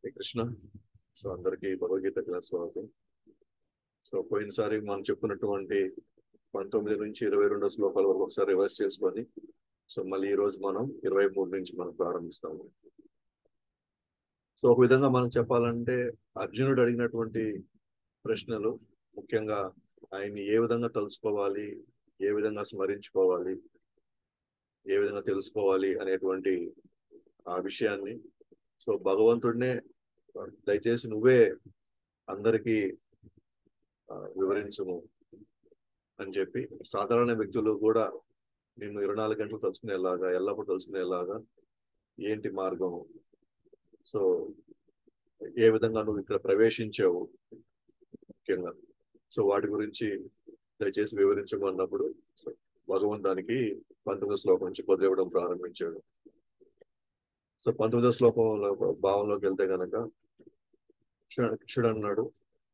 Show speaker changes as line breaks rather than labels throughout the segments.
Hare Krishna so అందరికీ Bhagavad Gita class స్వాగతం so పోయినసారి మనం చెప్పుకున్నటువంటి పంతొమ్మిది నుంచి ఇరవై రెండో శ్లోకాల వరకు ఒకసారి రివర్స్ చేసుకొని సో మళ్ళీ ఈ రోజు మనం ఇరవై మూడు నుంచి మనం ప్రారంభిస్తాము సో ఒక విధంగా మనం చెప్పాలంటే అర్జునుడు అడిగినటువంటి ప్రశ్నలు ముఖ్యంగా ఆయన్ని ఏ విధంగా తలుచుకోవాలి ఏ విధంగా స్మరించుకోవాలి ఏ విధంగా తెలుసుకోవాలి అనేటువంటి ఆ విషయాన్ని సో భగవంతుడినే దయచేసి నువ్వే అందరికీ ఆ, వివరించుము అని చెప్పి సాధారణ వ్యక్తులు కూడా నిన్ను ఇరవై నాలుగు గంటలు తలుచుకునేలాగా ఎల్లప్పుడూ తలుచుకునేలాగా ఏంటి మార్గం సో ఏ విధంగా నువ్వు ఇక్కడ ప్రవేశించావు ముఖ్యంగా సో వాటి గురించి దయచేసి వివరించమన్నప్పుడు భగవంతానికి పంతొమ్మిదో శ్లోకం నుంచి పొదివ్వడం ప్రారంభించాడు సో పంతొమ్మిదో శ్లోకంలో భావంలోకి వెళ్తే గనక కృష్ణుడు అన్నాడు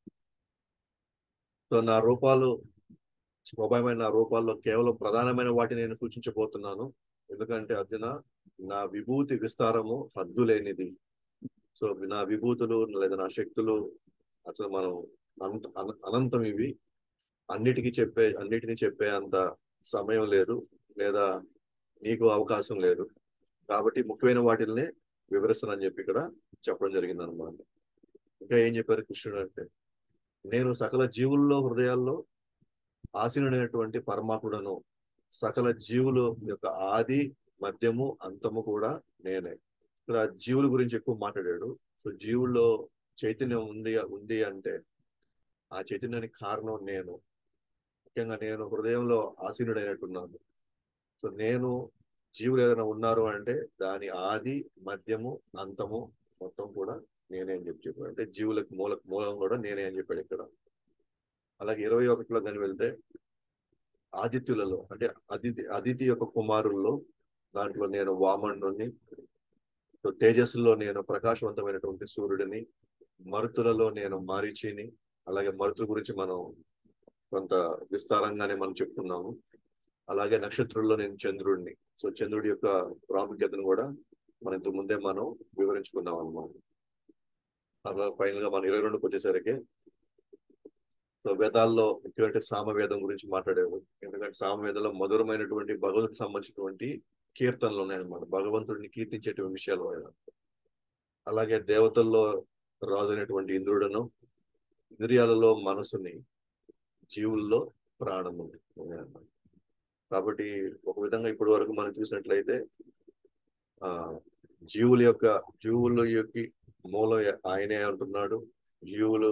సో నా రూపాలు స్వభావమైన నా రూపాల్లో కేవలం ప్రధానమైన వాటిని నేను సూచించబోతున్నాను ఎందుకంటే అర్జున నా విభూతి విస్తారము హద్దు లేనిది సో నా విభూతులు లేదా నా శక్తులు అసలు మనం అంత అన- అనంతం ఇవి అన్నిటికీ చెప్పే అన్నిటినీ చెప్పే అంత సమయం లేదు లేదా నీకు అవకాశం లేదు కాబట్టి ముఖ్యమైన వాటిల్ని వివరిస్తానని చెప్పి ఇక్కడ చెప్పడం జరిగింది అనమాట ఇంకా ఏం చెప్పారు కృష్ణుడు అంటే నేను సకల జీవుల్లో హృదయాల్లో ఆసీనుడైనటువంటి పరమాత్ముడను సకల జీవుల యొక్క ఆది మధ్యము అంతము కూడా నేనే ఇక్కడ జీవుల గురించి ఎక్కువ మాట్లాడాడు సో జీవుల్లో చైతన్యం ఉంది ఉంది అంటే ఆ చైతన్యానికి కారణం నేను ముఖ్యంగా నేను హృదయంలో ఆసీనుడైనట్టున్నాను సో నేను జీవులు ఏదైనా ఉన్నారు అంటే దాని ఆది మధ్యము అంతము మొత్తం కూడా నేనే అని చెప్పి చెప్పాడు అంటే జీవులకు మూల మూలం కూడా నేనే అని చెప్పాడు ఇక్కడ అలాగే ఇరవై ఒకటిలో కానీ వెళ్తే ఆదిత్యులలో అంటే అదితి అదితి యొక్క కుమారుల్లో దాంట్లో నేను వామనుని సో తేజస్సులో నేను ప్రకాశవంతమైనటువంటి సూర్యుడిని మరుతులలో నేను మారిచిని అలాగే మరుతుల గురించి మనం కొంత విస్తారంగానే మనం చెప్పుకున్నాము అలాగే నక్షత్రుల్లో నేను చంద్రుడిని సో చంద్రుడి యొక్క ప్రాముఖ్యతను కూడా మనం ఇంతకు ముందే మనం వివరించుకున్నాం అన్నమాట అలా ఫైనల్ గా మనం ఇరవై రెండుకి వచ్చేసరికి సో వేదాల్లో ముఖ్యమైన సామవేదం గురించి మాట్లాడేవారు ఎందుకంటే సామవేదంలో మధురమైనటువంటి భగవంతుడికి సంబంధించినటువంటి కీర్తనలు ఉన్నాయన్నమాట భగవంతుడిని కీర్తించేటువంటి విషయాలు ఆయన అలాగే దేవతల్లో రాజు అయినటువంటి ఇంద్రుడను ఇంద్రియాలలో మనసుని జీవుల్లో ప్రాణము ఉన్నాయన్నమాట కాబట్టి ఒక విధంగా ఇప్పటి వరకు మనం చూసినట్లయితే ఆ జీవుల యొక్క జీవుల యొక్క మూలం ఆయనే అంటున్నాడు జీవులు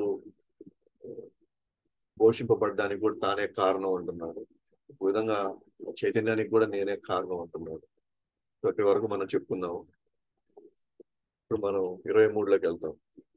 పోషింపబడడానికి కూడా తానే కారణం అంటున్నాడు ఒక విధంగా చైతన్యానికి కూడా నేనే కారణం అంటున్నాడు ఇప్పటి వరకు మనం చెప్పుకున్నాం ఇప్పుడు మనం ఇరవై మూడులోకి వెళ్తాం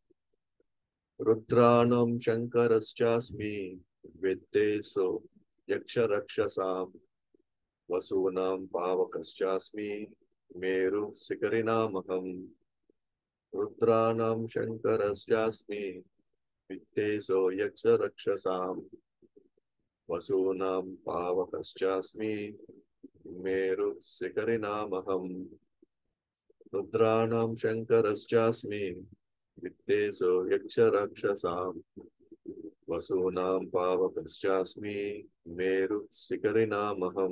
రుద్రాణం శంకరశ్చాస్మి వెత్తేసో యక్ష రక్షసాం వసూనాం పావకశ్చాస్మి మేరు శిఖరినామహం రుద్రాణం శంకరశ్చాస్మి విత్తేసో యక్ష రక్షసాం వసూనాం పావకశ్చాస్మి మేరు శిఖరినామహం రుద్రాణం శంకరశ్చాస్మి విత్తేసో యక్ష రక్షసాం వసూనాం పావకశ్చాస్మి మేరు శిఖరినామహం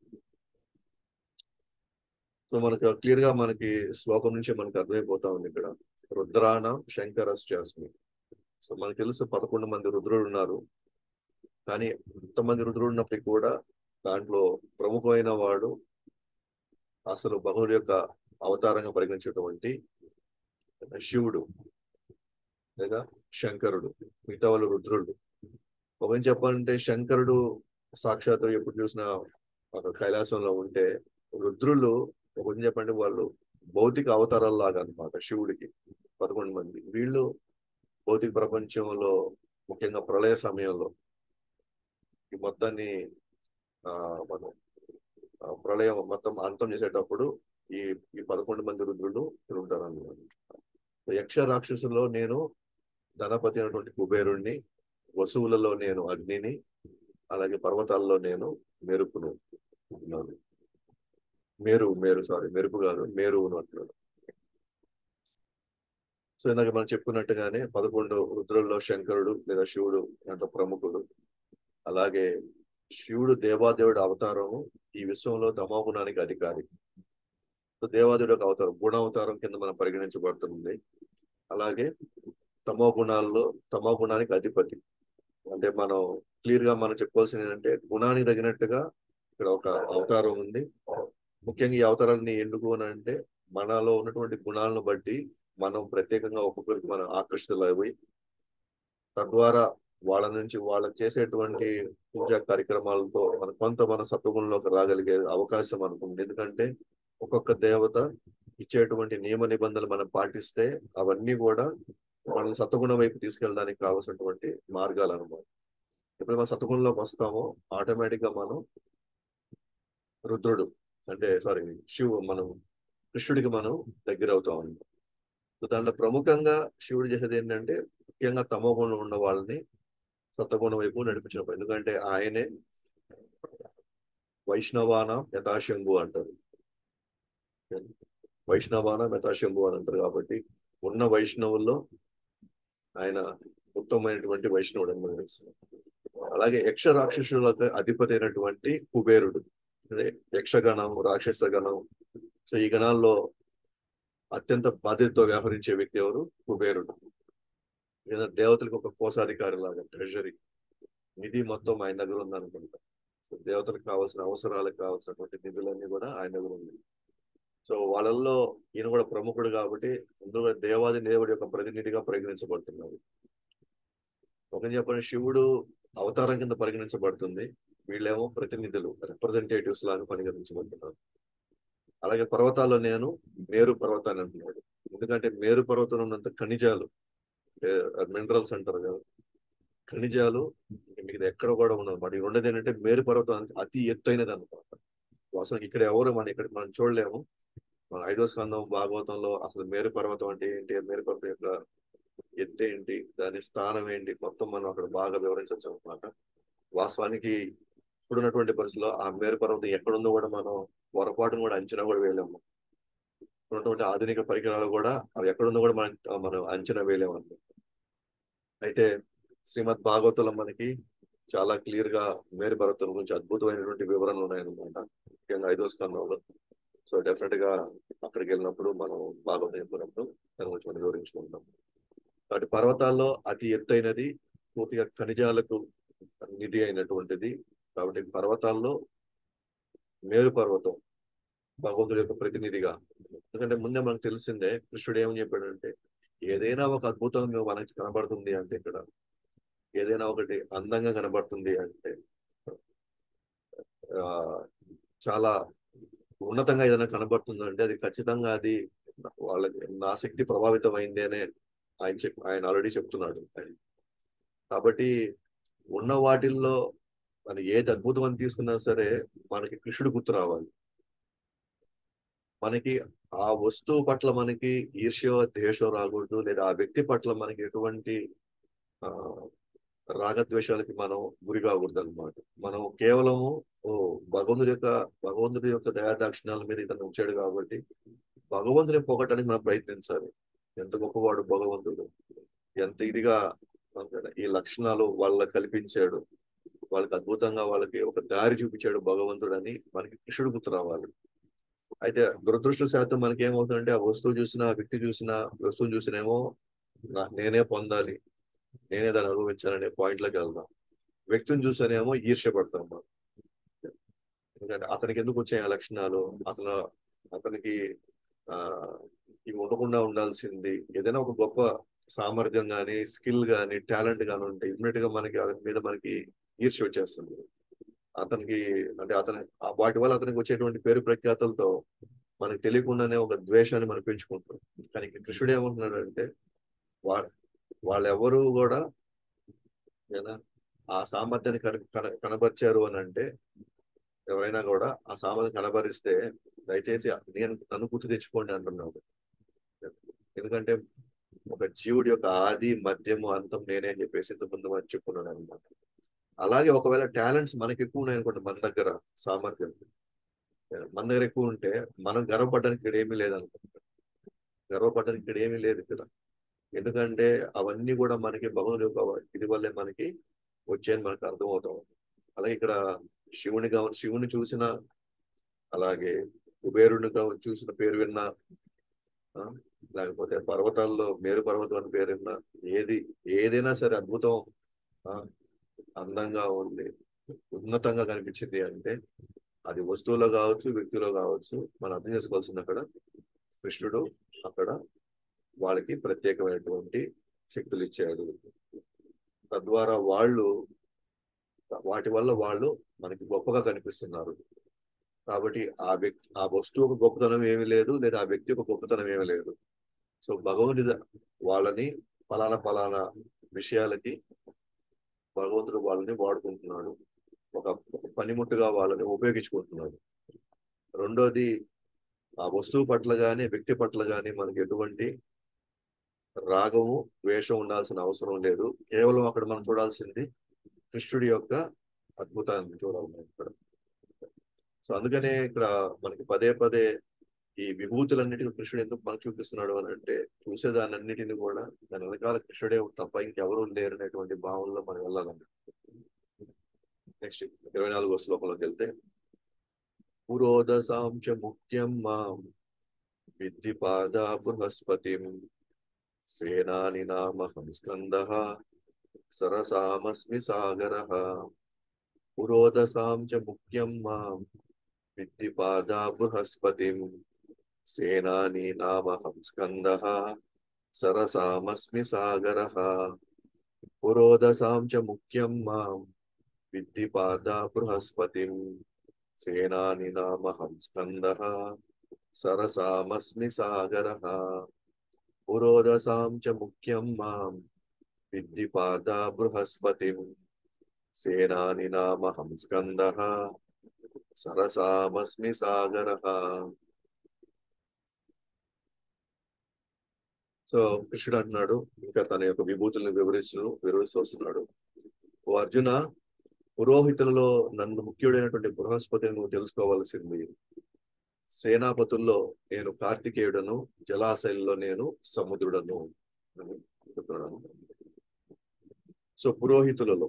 సో మనకు క్లియర్ గా మనకి శ్లోకం నుంచి మనకు అర్థమైపోతా ఉంది ఇక్కడ రుద్రాణం శంకరశ్చాస్మి సో మనకు తెలుసు పదకొండు మంది రుద్రులు ఉన్నారు కానీ ఎంతమంది రుద్రులు ఉన్నప్పటికీ కూడా దాంట్లో ప్రముఖమైన వాడు అసలు భగవుడి యొక్క అవతారంగా పరిగణించేటువంటి శివుడు లేదా శంకరుడు మిగతా వాళ్ళు రుద్రుడు ఒక చెప్పాలంటే శంకరుడు సాక్షాత్తు ఎప్పుడు చూసినా ఒక కైలాసంలో ఉంటే రుద్రులు ఒక చెప్పండి వాళ్ళు భౌతిక అవతారాల్లాగా అనమాట శివుడికి పదకొండు మంది వీళ్ళు భౌతిక ప్రపంచంలో ముఖ్యంగా ప్రళయ సమయంలో ఈ మొత్తాన్ని ఆ మనం ఆ, ప్రళయం మొత్తం అంతం చేసేటప్పుడు ఈ ఈ పదకొండు మంది రుద్రులు ఇక్కడ ఉంటారు అన్నమాట యక్ష రాక్షసులో నేను ధనపతి అయినటువంటి కుబేరుణ్ణి వసువులలో నేను అగ్నిని అలాగే పర్వతాల్లో నేను మెరుపును ఉన్నాను మేరు మేరు సారీ మెరుపు కాదు మేరువును అంటున్నాడు సో ఇందాక మనం చెప్పుకున్నట్టుగానే పదకొండు రుద్రుల్లో శంకరుడు లేదా శివుడు అంటే ప్రముఖుడు అలాగే శివుడు దేవాదేవుడు అవతారము ఈ విశ్వంలో తమో గుణానికి అధికారి సో దేవాదేవుడు ఒక అవతారం గుణ అవతారం కింద మనం పరిగణించబడుతుంది అలాగే తమో గుణాల్లో తమో గుణానికి అధిపతి అంటే మనం క్లియర్ గా మనం చెప్పుకోవాల్సింది ఏంటంటే గుణానికి తగినట్టుగా ఇక్కడ ఒక అవతారం ఉంది ముఖ్యంగా ఈ అవతారాన్ని ఎందుకు అని అంటే మనలో ఉన్నటువంటి గుణాలను బట్టి మనం ప్రత్యేకంగా ఒక్కొక్కరికి మనం ఆకర్షితులైపోయి తద్వారా వాళ్ళ నుంచి వాళ్ళకి చేసేటువంటి పూజా కార్యక్రమాలతో మన కొంత మన సత్వగుణంలోకి రాగలిగే అవకాశం అనుకుంది ఎందుకంటే ఒక్కొక్క దేవత ఇచ్చేటువంటి నియమ నిబంధనలు మనం పాటిస్తే అవన్నీ కూడా మనం సత్వగుణం వైపు తీసుకెళ్ళడానికి కావాల్సినటువంటి మార్గాలు అనమాట ఎప్పుడు మనం సత్వగుణంలోకి వస్తామో ఆటోమేటిక్ గా మనం రుద్రుడు అంటే సారీ శివు మనం కృష్ణుడికి మనం దగ్గర అవుతాం అనమాట సో దాంట్లో ప్రముఖంగా శివుడు చేసేది ఏంటంటే ముఖ్యంగా తమో గుణం ఉన్న వాళ్ళని సత్వగుణం వైపు నడిపించినప్పుడు ఎందుకంటే ఆయనే వైష్ణవాన యథాశంభు అంటారు వైష్ణవాన యథాశంభు అని అంటారు కాబట్టి ఉన్న వైష్ణవుల్లో ఆయన ఉత్తమమైనటువంటి వైష్ణవుడు అని మనం తెలుస్తున్నాం అలాగే యక్ష రాక్షసులకు అధిపతి అయినటువంటి కుబేరుడు అదే యక్షగణం రాక్షస గణం సో ఈ గణాల్లో అత్యంత బాధ్యతతో వ్యవహరించే వ్యక్తి ఎవరు కుబేరుడు ఈయన దేవతలకు ఒక కోశాధికారి లాగా ట్రెజరీ నిధి మొత్తం ఆయన దగ్గర ఉందనుకుంటా సో దేవతలకు కావాల్సిన అవసరాలకు కావాల్సినటువంటి నిధులన్నీ కూడా ఆయన దగ్గర ఉంది సో వాళ్ళల్లో ఈయన కూడా ప్రముఖుడు కాబట్టి అందులో దేవాది దేవుడి యొక్క ప్రతినిధిగా పరిగణించబడుతున్నారు ఒక చెప్పండి శివుడు అవతారం కింద పరిగణించబడుతుంది వీళ్ళేమో ప్రతినిధులు రిప్రజెంటేటివ్స్ లాగా పరిగణించబడుతున్నారు అలాగే పర్వతాల్లో నేను మేరు పర్వతాన్ని అంటున్నాడు ఎందుకంటే మేరు పర్వతం ఉన్నంత ఖనిజాలు మినరల్స్ అంటారు కదా ఖనిజాలు మీకు ఎక్కడ కూడా ఉండదు మరి ఉండేది ఏంటంటే మేరు పర్వతం అతి ఎత్తైనది అనమాట అసలు ఇక్కడ ఎవరు మన ఇక్కడ మనం చూడలేము మన ఐదో స్కందం భాగవతంలో అసలు మేరు పర్వతం అంటే ఏంటి మేరు పర్వతం యొక్క ఎత్తు ఏంటి దాని స్థానం ఏంటి మొత్తం మనం అక్కడ బాగా వివరించవచ్చు అనమాట వాస్తవానికి ఇప్పుడున్నటువంటి పరిస్థితుల్లో ఆ మేరు పర్వతం ఎక్కడుందో కూడా మనం పొరపాటును కూడా అంచనా కూడా వేయలేము ఉన్నటువంటి ఆధునిక పరికరాలు కూడా అవి ఎక్కడుందో కూడా మనం మనం అంచనా వేయలేము అన్నమాట అయితే శ్రీమద్ భాగవతంలో మనకి చాలా క్లియర్ గా మేరు పర్వతం గురించి అద్భుతమైనటువంటి వివరణలు ఉన్నాయన్నమాట ముఖ్యంగా ఐదో స్కందంలో సో డెఫినెట్ గా అక్కడికి వెళ్ళినప్పుడు మనం భాగవతం చెప్పినప్పుడు దాని గురించి మనం వివరించుకుంటాం కాబట్టి పర్వతాల్లో అతి ఎత్తైనది పూర్తిగా ఖనిజాలకు నిధి అయినటువంటిది కాబట్టి పర్వతాల్లో మేరు పర్వతం భగవంతుడి యొక్క ప్రతినిధిగా ఎందుకంటే ముందే మనకు తెలిసిందే కృష్ణుడు ఏమని చెప్పాడంటే ఏదైనా ఒక అద్భుతంగా మనకి కనబడుతుంది అంటే ఇక్కడ ఏదైనా ఒకటి అందంగా కనబడుతుంది అంటే ఆ చాలా ఉన్నతంగా ఏదైనా కనబడుతుంది అంటే అది ఖచ్చితంగా అది వాళ్ళకి నా శక్తి ప్రభావితమైంది అనే ఆయన చెప్ ఆయన ఆల్రెడీ చెప్తున్నాడు కాబట్టి ఉన్న వాటిల్లో మనం ఏది అద్భుతం అని తీసుకున్నా సరే మనకి కృష్ణుడు గుర్తు రావాలి మనకి ఆ వస్తువు పట్ల మనకి ఈర్ష్యో ద్వేషం రాకూడదు లేదా ఆ వ్యక్తి పట్ల మనకి ఎటువంటి ఆ రాగద్వేషాలకి మనం గురి కాకూడదు అనమాట మనం కేవలము ఓ భగవంతుడి యొక్క భగవంతుడి యొక్క దయాదాక్షిణాల మీద ఇతను ఉంచాడు కాబట్టి భగవంతుని పొగటానికి మనం ప్రయత్నించాలి ఎంత గొప్పవాడు భగవంతుడు ఎంత ఇదిగా ఈ లక్షణాలు వాళ్ళ కల్పించాడు వాళ్ళకి అద్భుతంగా వాళ్ళకి ఒక దారి చూపించాడు భగవంతుడు అని మనకి కృష్ణుడు గుర్తు రావాలి అయితే దురదృష్ట శాతం మనకి ఏమవుతుందంటే ఆ వస్తువు చూసినా ఆ వ్యక్తి చూసినా వస్తువుని చూసినేమో నేనే పొందాలి నేనే దాన్ని అనుభవించాలనే పాయింట్లోకి వెళ్దాం వ్యక్తిని చూసానేమో ఈర్ష్యపడతాం మనం ఎందుకంటే అతనికి ఎందుకు వచ్చాయి ఆ లక్షణాలు అతను అతనికి ఆ ఇవి ఉండకుండా ఉండాల్సింది ఏదైనా ఒక గొప్ప సామర్థ్యం కానీ స్కిల్ కానీ టాలెంట్ కానీ ఉంటే ఇమ్మీడియట్ గా మనకి అతని మీద మనకి ఈర్ష్య వచ్చేస్తుంది అతనికి అంటే అతని వాటి వల్ల అతనికి వచ్చేటువంటి పేరు ప్రఖ్యాతలతో మనకి తెలియకుండానే ఒక ద్వేషాన్ని మనం పెంచుకుంటాం కానీ కృష్ణుడు ఏమంటున్నాడు అంటే వా వాళ్ళెవరు కూడా ఆ సామర్థ్యాన్ని కనబరిచారు అని అంటే ఎవరైనా కూడా ఆ సామర్థ్యం కనబరిస్తే దయచేసి నేను నన్ను గుర్తు తెచ్చుకోండి అంటున్నాడు ఎందుకంటే ఒక జీవుడి యొక్క ఆది మధ్యము అంతం నేనే అని చెప్పేసి ఇంతకుముందు మనం చెప్పుకున్నాను అనమాట అలాగే ఒకవేళ టాలెంట్స్ మనకి ఎక్కువ ఉన్నాయి అనుకోండి మన దగ్గర సామర్థ్యం మన దగ్గర ఎక్కువ ఉంటే మనం గర్వపడడానికి ఇక్కడ ఏమీ లేదనుకుంటా గర్వపడడానికి ఇక్కడ ఏమీ లేదు ఇక్కడ ఎందుకంటే అవన్నీ కూడా మనకి భగవంతుడి యొక్క ఇది వల్లే మనకి వచ్చాయని మనకు అర్థమవుతాం అలాగే ఇక్కడ శివుని గా శివుని చూసిన అలాగే కుబేరుని గా చూసిన పేరు విన్నా ఆ, లేకపోతే పర్వతాల్లో మేరు పర్వతం అని పేరు విన్నా ఏది ఏదైనా సరే అద్భుతం ఆ, అందంగా ఉంది ఉన్నతంగా కనిపించింది అంటే అది వస్తువులో కావచ్చు వ్యక్తిలో కావచ్చు మనం అర్థం చేసుకోవాల్సింది అక్కడ కృష్ణుడు అక్కడ వాళ్ళకి ప్రత్యేకమైనటువంటి శక్తులు ఇచ్చాడు తద్వారా వాళ్ళు వాటి వల్ల వాళ్ళు మనకి గొప్పగా కనిపిస్తున్నారు కాబట్టి ఆ వ్యక్తి ఆ వస్తువు ఒక గొప్పతనం ఏమీ లేదు లేదా ఆ వ్యక్తి ఒక గొప్పతనం ఏమీ లేదు సో భగవంతుడి వాళ్ళని ఫలానా ఫలానా విషయాలకి భగవంతుడు వాళ్ళని వాడుకుంటున్నాడు ఒక ఒక పనిముట్టుగా వాళ్ళని ఉపయోగించుకుంటున్నాడు రెండోది ఆ వస్తువు పట్ల గాని వ్యక్తి పట్ల గాని మనకి ఎటువంటి రాగము ద్వేషం ఉండాల్సిన అవసరం లేదు కేవలం అక్కడ మనం చూడాల్సింది కృష్ణుడి యొక్క అద్భుతాన్ని చూడాలి మనం ఇక్కడ సో అందుకనే ఇక్కడ మనకి పదే పదే ఈ విభూతులన్నిటిని కృష్ణుడు ఎందుకు మనకు చూపిస్తున్నాడు అని అంటే చూసేదానన్నిటిని కూడా దాని వెనకాల కృష్ణుడే తప్ప ఇంకెవరూ లేరు అనేటువంటి భావనలో మనం వెళ్ళాలండి నెక్స్ట్ ఇరవై నాలుగో శ్లోకంలోకి వెళ్తే పురోదశాంశ ముఖ్యం మాం విద్ధి పాదా బృహస్పతిం సేనాని నామహం స్కంద సరసామస్మి సాగర పురోదశాం చ ముఖ్యం మాం విద్ధి పాదా బృహస్పతిం సేనాని నామహం స్కంద సరసామస్మి సాగర పురోదశాం చ ముఖ్యం మాం విద్ధి పాదా బృహస్పతిం సేనాని నామహం స్కంద సరసామస్మి సాగర పురోదశాం చ ముఖ్యం మాం విద్ధి పాదా బృహస్పతిం సేనాని నామహం స్కంద సరసామస్మి సాగర సో కృష్ణుడు అంటున్నాడు ఇంకా తన యొక్క విభూతులను వివరిస్తూ వివరిస్తూ వస్తున్నాడు ఓ అర్జున పురోహితులలో నన్ను ముఖ్యుడైనటువంటి బృహస్పతిని నువ్వు తెలుసుకోవాల్సింది సేనాపతుల్లో నేను కార్తికేయుడను జలాశయంలో నేను సముద్రుడను అని చెప్తున్నాడు సో పురోహితులలో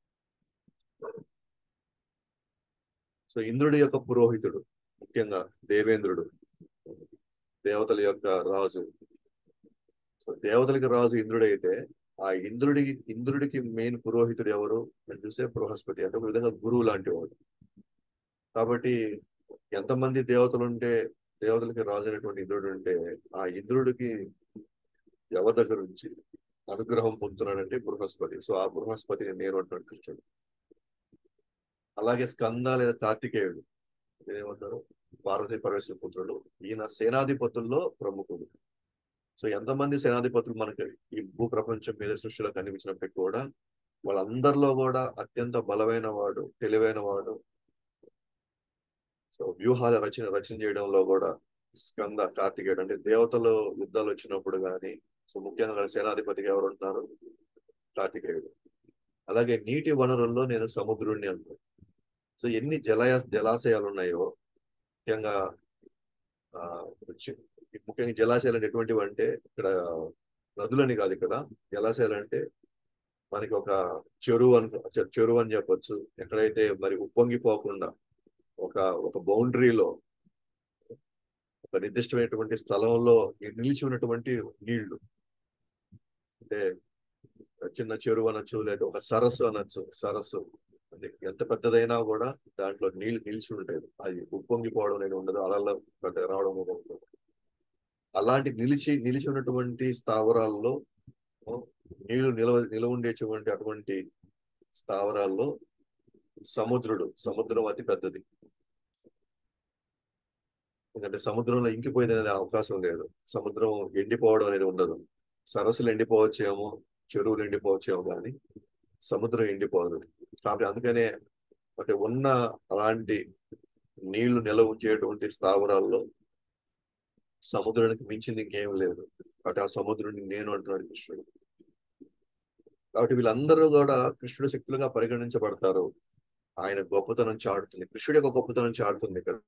సో ఇంద్రుడి యొక్క పురోహితుడు ముఖ్యంగా దేవేంద్రుడు దేవతల యొక్క రాజు సో దేవతలకి రాజు ఇంద్రుడైతే ఆ ఇంద్రుడికి ఇంద్రుడికి మెయిన్ పురోహితుడు ఎవరు అని చూస్తే బృహస్పతి అంటే ఒక విధంగా గురువు లాంటి వాడు కాబట్టి ఎంతమంది దేవతలు ఉంటే దేవతలకి రాజు అయినటువంటి ఇంద్రుడు ఉంటే ఆ ఇంద్రుడికి ఎవరి దగ్గర నుంచి అనుగ్రహం పొందుతున్నాడంటే బృహస్పతి సో ఆ బృహస్పతిని నేను అంటున్నాడు కృష్ణుడు అలాగే స్కంద లేదా కార్తికేయుడు ఏమంటారు పార్వతీ పరమేశ్వర పుత్రుడు ఈయన సేనాధిపతుల్లో ప్రముఖుడు సో ఎంతమంది సేనాధిపతులు మనకి ఈ భూ ప్రపంచం మీద సృష్టిలో కనిపించినప్పటికీ కూడా వాళ్ళందరిలో కూడా అత్యంత బలమైన వాడు తెలివైన వాడు సో వ్యూహాల రచన రచన చేయడంలో కూడా స్కంద కార్తికేయుడు అంటే దేవతలు యుద్ధాలు వచ్చినప్పుడు కానీ సో ముఖ్యంగా అక్కడ సేనాధిపతిగా ఎవరు ఉంటున్నారు కార్తికేయుడు అలాగే నీటి వనరుల్లో నేను సముద్రుడిని అంటాను సో ఎన్ని జలయ జలాశయాలు ఉన్నాయో ముఖ్యంగా ఆ వచ్చి- ముఖ్యంగా జలాశయాలు అంటే ఎటువంటివి అంటే ఇక్కడ నదులని కాదు ఇక్కడ జలాశయాలు అంటే మనకి ఒక చెరువు అని చె- చెరువు అని చెప్పొచ్చు ఎక్కడైతే మరి ఉప్పొంగిపోకుండా ఒక ఒక బౌండరీలో ఒక నిర్దిష్టమైనటువంటి స్థలంలో నిలిచి ఉన్నటువంటి నీళ్లు అంటే చిన్న చెరువు అనొచ్చు లేదా ఒక సరస్సు అనొచ్చు సరస్సు అంటే ఎంత పెద్దదైనా కూడా దాంట్లో నీళ్లు నిలిచి ఉంటాయి అది ఉప్పొంగిపోవడం అనేది ఉండదు అలల్లో పెద్ద రావడం అనేది ఉండదు అలాంటి నిలిచి నిలిచి ఉన్నటువంటి స్థావరాల్లో ఆ, నీళ్లు నిలవ నిలవ ఉండేటువంటి అటువంటి స్థావరాల్లో సముద్రుడు సముద్రం అతి పెద్దది ఎందుకంటే సముద్రంలో ఇంకిపోయేది అనేది అవకాశం లేదు సముద్రం ఎండిపోవడం అనేది ఉండదు సరస్సులు ఎండిపోవచ్చేమో చెరువులు ఎండిపోవచ్చేమో కానీ సముద్రం ఎండిపోదు కాబట్టి అందుకనే అంటే ఉన్న అలాంటి నీళ్లు నిల్వ ఉంచేటువంటి స్థావరాల్లో సముద్రానికి మించింది ఇంకేం లేదు కాబట్టి ఆ సముద్రుడిని నేను అంటున్నాడు కృష్ణుడు కాబట్టి వీళ్ళందరూ కూడా కృష్ణుడు శక్తులుగా పరిగణించబడతారు ఆయన గొప్పతనం చాటుతుంది కృష్ణుడి యొక్క గొప్పతనం చాటుతుంది ఇక్కడ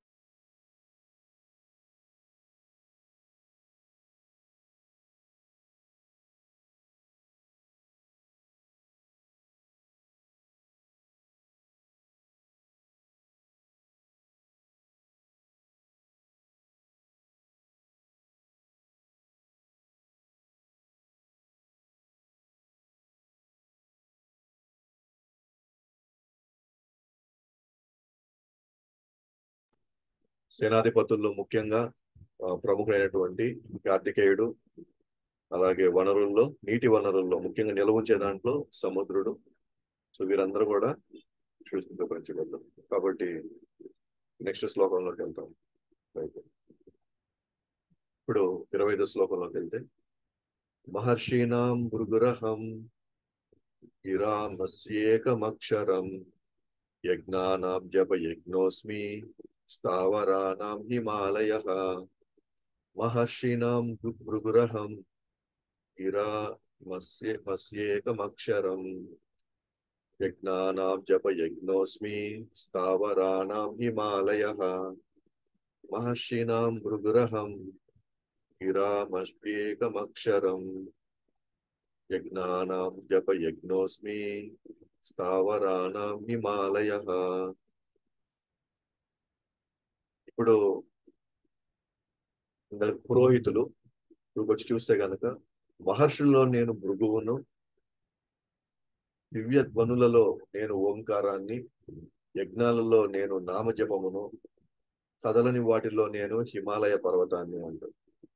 సేనాధిపతుల్లో ముఖ్యంగా ఆ, ప్రముఖుడైనటువంటి కార్తికేయుడు అలాగే వనరుల్లో నీటి వనరుల్లో ముఖ్యంగా నిల్వ ఉంచే దాంట్లో సముద్రుడు సో వీరందరూ కూడా విశ్వసింపబరచగలరు కాబట్టి నెక్స్ట్ శ్లోకంలోకి వెళ్తాం రైట్. ఇప్పుడు ఇరవై ఐదు శ్లోకంలోకి వెళ్తే మహర్షీణాం భృగురహం గిరామస్యేకమక్షరం యజ్ఞానాం జప యజ్ఞోస్మి స్థావరాణాం హిమాలయ మహర్షీణాం భృ- భృగురహం గిరామస్యే మస్యేకమక్షరం యజ్ఞానాం జప యజ్ఞోస్మి స్థావరాణాం హిమాలయ మహర్షీణాం భృగురహం గిరామస్యేకమక్షరం యజ్ఞానాం జప యజ్ఞోస్మి స్థావరాణాం హిమాలయ ఇప్పుడు ఇందాక పురోహితులు ఇప్పుడు వచ్చి చూస్తే గనక మహర్షుల్లో నేను భృగువును దివ్య ధ్వనులలో నేను ఓంకారాన్ని యజ్ఞాలలో నేను నామజపమును కదలని వాటిలో నేను హిమాలయ పర్వతాన్ని అంటాను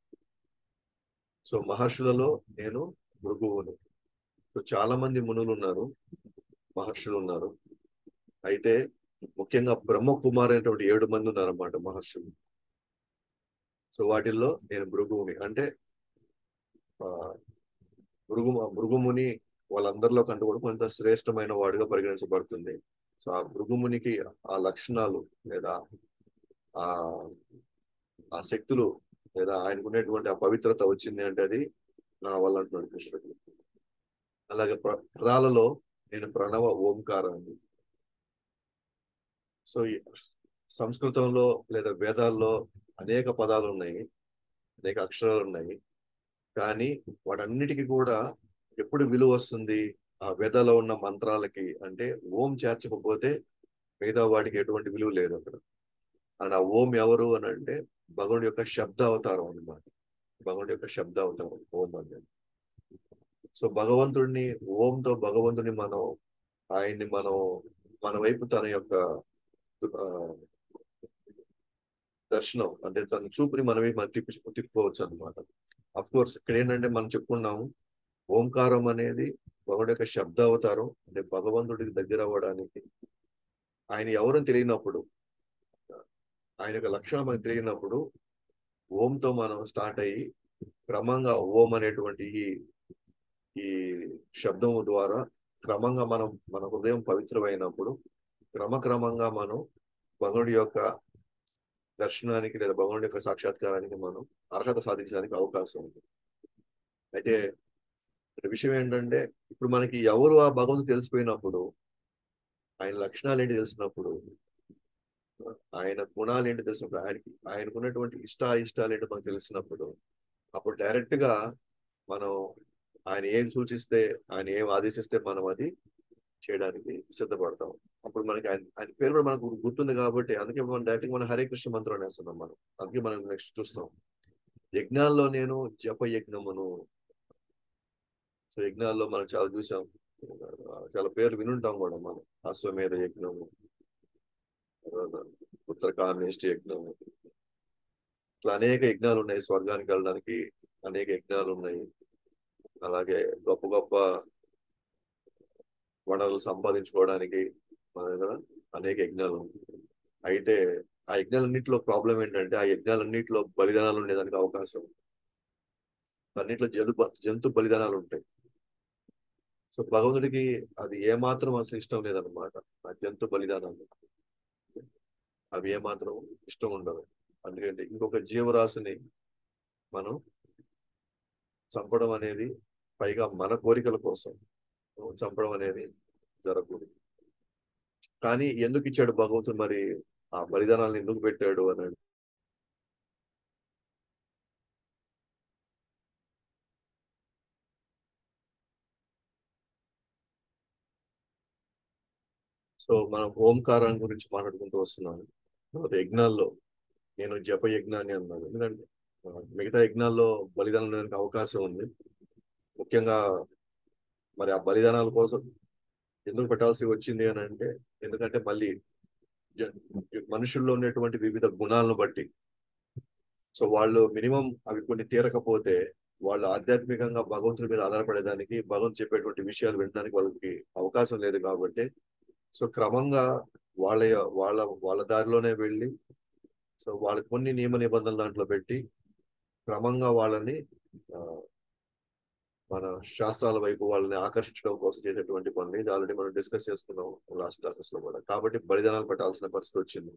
సో మహర్షులలో నేను భృగువును సో చాలా మంది మునులు ఉన్నారు మహర్షులు ఉన్నారు అయితే ముఖ్యంగా బ్రహ్మ కుమార్ అనేటువంటి ఏడు మంది ఉన్నారన్నమాట మహర్షులు సో వాటిల్లో నేను భృగువుని అంటే ఆ భృగు భృగుముని వాళ్ళందరిలో కంటే కూడా కొంత శ్రేష్టమైన వాడుగా పరిగణించబడుతుంది సో ఆ భృగుమునికి ఆ లక్షణాలు లేదా ఆ ఆ శక్తులు లేదా ఆయనకు ఉండేటువంటి ఆ పవిత్రత వచ్చింది అంటే అది నా వల్ల అంటున్నాడు కృష్ణుడు అలాగే ప్ర- పదాలలో నేను ప్రణవ ఓంకారాన్ని సో ఈ సంస్కృతంలో లేదా వేదాల్లో అనేక పదాలు ఉన్నాయి అనేక అక్షరాలు ఉన్నాయి కానీ వాటన్నిటికీ కూడా ఎప్పుడు విలువ వస్తుంది ఆ వేదాలో ఉన్న మంత్రాలకి అంటే ఓం చేర్చకపోతే మిగతా వాటికి ఎటువంటి విలువ లేదు అక్కడ అండ్ ఆ ఓం ఎవరు అని అంటే భగవుడి యొక్క శబ్ద అవతారం అన్నమాట భగవుడి యొక్క శబ్ద అవతారం ఓం అనేది సో భగవంతుడిని ఓంతో భగవంతుని మనం ఆయన్ని మనం మన వైపు తన యొక్క ఆ, దర్శనం అంటే తన చూపుని మనమే మనం తిప్పి తిప్పుకోవచ్చు అనమాట అఫ్ కోర్స్ ఇక్కడ ఏంటంటే మనం చెప్పుకున్నాము ఓంకారం అనేది భగవంతుడి యొక్క శబ్ద అవతారం అంటే భగవంతుడికి దగ్గర అవ్వడానికి ఆయన ఎవరని తెలియనప్పుడు ఆయన యొక్క లక్షణం మనకు తెలియనప్పుడు ఓంతో మనం స్టార్ట్ అయ్యి క్రమంగా ఓం అనేటువంటి ఈ ఈ శబ్దం ద్వారా క్రమంగా మనం మన హృదయం పవిత్రమైనప్పుడు క్రమక్రమంగా మనం భగవుడి యొక్క దర్శనానికి లేదా భగవానుడి యొక్క సాక్షాత్కారానికి మనం అర్హత సాధించడానికి అవకాశం ఉంది అయితే ఇక్కడ విషయం ఏంటంటే ఇప్పుడు మనకి ఎవరు ఆ భగవంతుడు తెలిసిపోయినప్పుడు ఆయన లక్షణాలు ఏంటి తెలిసినప్పుడు ఆయన గుణాలు ఏంటి తెలిసినప్పుడు ఆయనకి ఆయనకు ఉన్నటువంటి ఇష్ట ఇష్టాలు ఏంటో మనకు తెలిసినప్పుడు అప్పుడు డైరెక్ట్ గా మనం ఆయన ఏం సూచిస్తే ఆయన ఏం ఆదేశిస్తే మనం అది చేయడానికి సిద్ధపడతాం అప్పుడు మనకి ఆయన ఆయన పేరు కూడా మనకు గుర్తుంది కాబట్టి అందుకే మనం డైరెక్ట్ మనం హరే కృష్ణ మంత్రం వేస్తున్నాం మనం అందుకే మనం నెక్స్ట్ చూస్తాం యజ్ఞాల్లో నేను జప యజ్ఞమును సో యజ్ఞాల్లో మనం చాలా చూసాం చాలా పేర్లు వినుంటాం కూడా మనం అశ్వమేధ యజ్ఞము తర్వాత ఉత్తరకామేష్టి యజ్ఞము ఇట్లా అనేక యజ్ఞాలు ఉన్నాయి స్వర్గానికి వెళ్ళడానికి అనేక యజ్ఞాలు ఉన్నాయి అలాగే గొప్ప గొప్ప వనరులు సంపాదించుకోవడానికి మన దగ్గర అనేక యజ్ఞాలు ఉన్నాయి అయితే ఆ యజ్ఞాలన్నింటిలో ప్రాబ్లం ఏంటంటే ఆ యజ్ఞాలన్నింటిలో బలిదానాలు ఉండేదానికి అవకాశం ఉంది. అన్నింటిలో జంతు జంతు బలిదానాలు ఉంటాయి సో భగవంతుడికి అది ఏమాత్రం అసలు ఇష్టం లేదన్నమాట ఆ జంతు బలిదానాలు అవి ఏమాత్రం ఇష్టం ఉండదు అందుకంటే ఇంకొక జీవరాశిని మనం చంపడం అనేది పైగా మన కోరికల కోసం చంపడం అనేది జరగకూడదు కానీ ఎందుకు ఇచ్చాడు భగవంతుడు మరి ఆ బలిదానాలను ఎందుకు పెట్టాడు అని అంటే సో మనం ఓంకారం గురించి మాట్లాడుకుంటూ వస్తున్నాను తర్వాత యజ్ఞాల్లో నేను జప యజ్ఞాన్ని అన్నాను ఎందుకంటే ఆ, మిగతా యజ్ఞాల్లో బలిదానం ఉండడానికి అవకాశం ఉంది ముఖ్యంగా మరి ఆ బలిదానాల కోసం ఎందుకు పెట్టాల్సి వచ్చింది అని అంటే ఎందుకంటే మళ్ళీ జ- మనుషుల్లో ఉన్నటువంటి వివిధ గుణాలను బట్టి సో వాళ్ళు మినిమం అవి కొన్ని తీరకపోతే వాళ్ళు ఆధ్యాత్మికంగా భగవంతుడి మీద ఆధారపడేదానికి భగవంతుడు చెప్పేటువంటి విషయాలు వినడానికి వాళ్ళకి అవకాశం లేదు కాబట్టి సో క్రమంగా వాళ్ళ వాళ్ళ వాళ్ళ దారిలోనే వెళ్ళి సో వాళ్ళకి కొన్ని నియమ నిబంధనలు దాంట్లో పెట్టి క్రమంగా వాళ్ళని ఆ, మన శాస్త్రాల వైపు వాళ్ళని ఆకర్షించడం కోసం చేసేటువంటి పనులు ఇది ఆల్రెడీ మనం డిస్కస్ చేసుకున్నాం లాస్ట్ క్లాసెస్ లో కూడా కాబట్టి బలిదానాలు పెట్టాల్సిన పరిస్థితి వచ్చింది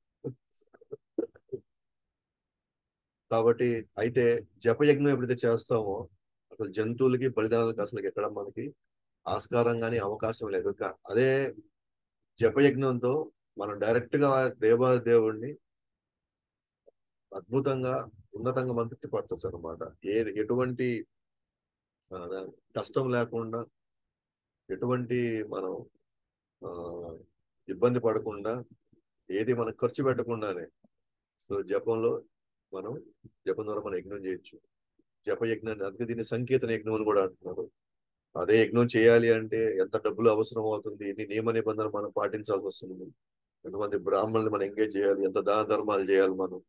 కాబట్టి అయితే జపయజ్ఞం ఎప్పుడైతే చేస్తామో అసలు జంతువులకి బలిదానాలకి అసలు ఎక్కడ మనకి ఆస్కారం కానీ అవకాశం లేదు కా- అదే జపయజ్ఞంతో మనం డైరెక్ట్ గా దేవాదేవుడిని అద్భుతంగా ఉన్నతంగా మనం తృప్తిపరచచ్చు అనమాట ఏ ఎటువంటి ఆ, కష్టం లేకుండా ఎటువంటి మనం ఆ ఇబ్బంది పడకుండా ఏది మనం ఖర్చు పెట్టకుండానే సో జపంలో మనం జపం ద్వారా మనం యజ్ఞం చేయొచ్చు జప యజ్ఞాన్ని అందుకే దీన్ని సంకీర్తన యజ్ఞం అని కూడా అంటున్నారు అదే యజ్ఞం చేయాలి అంటే ఎంత డబ్బులు అవసరం అవుతుంది ఎన్ని నియమ నిబంధనలు మనం పాటించాల్సి వస్తుంది ఎంతమంది బ్రాహ్మణులు మనం ఎంగేజ్ చేయాలి ఎంత దాన ధర్మాలు చేయాలి మనం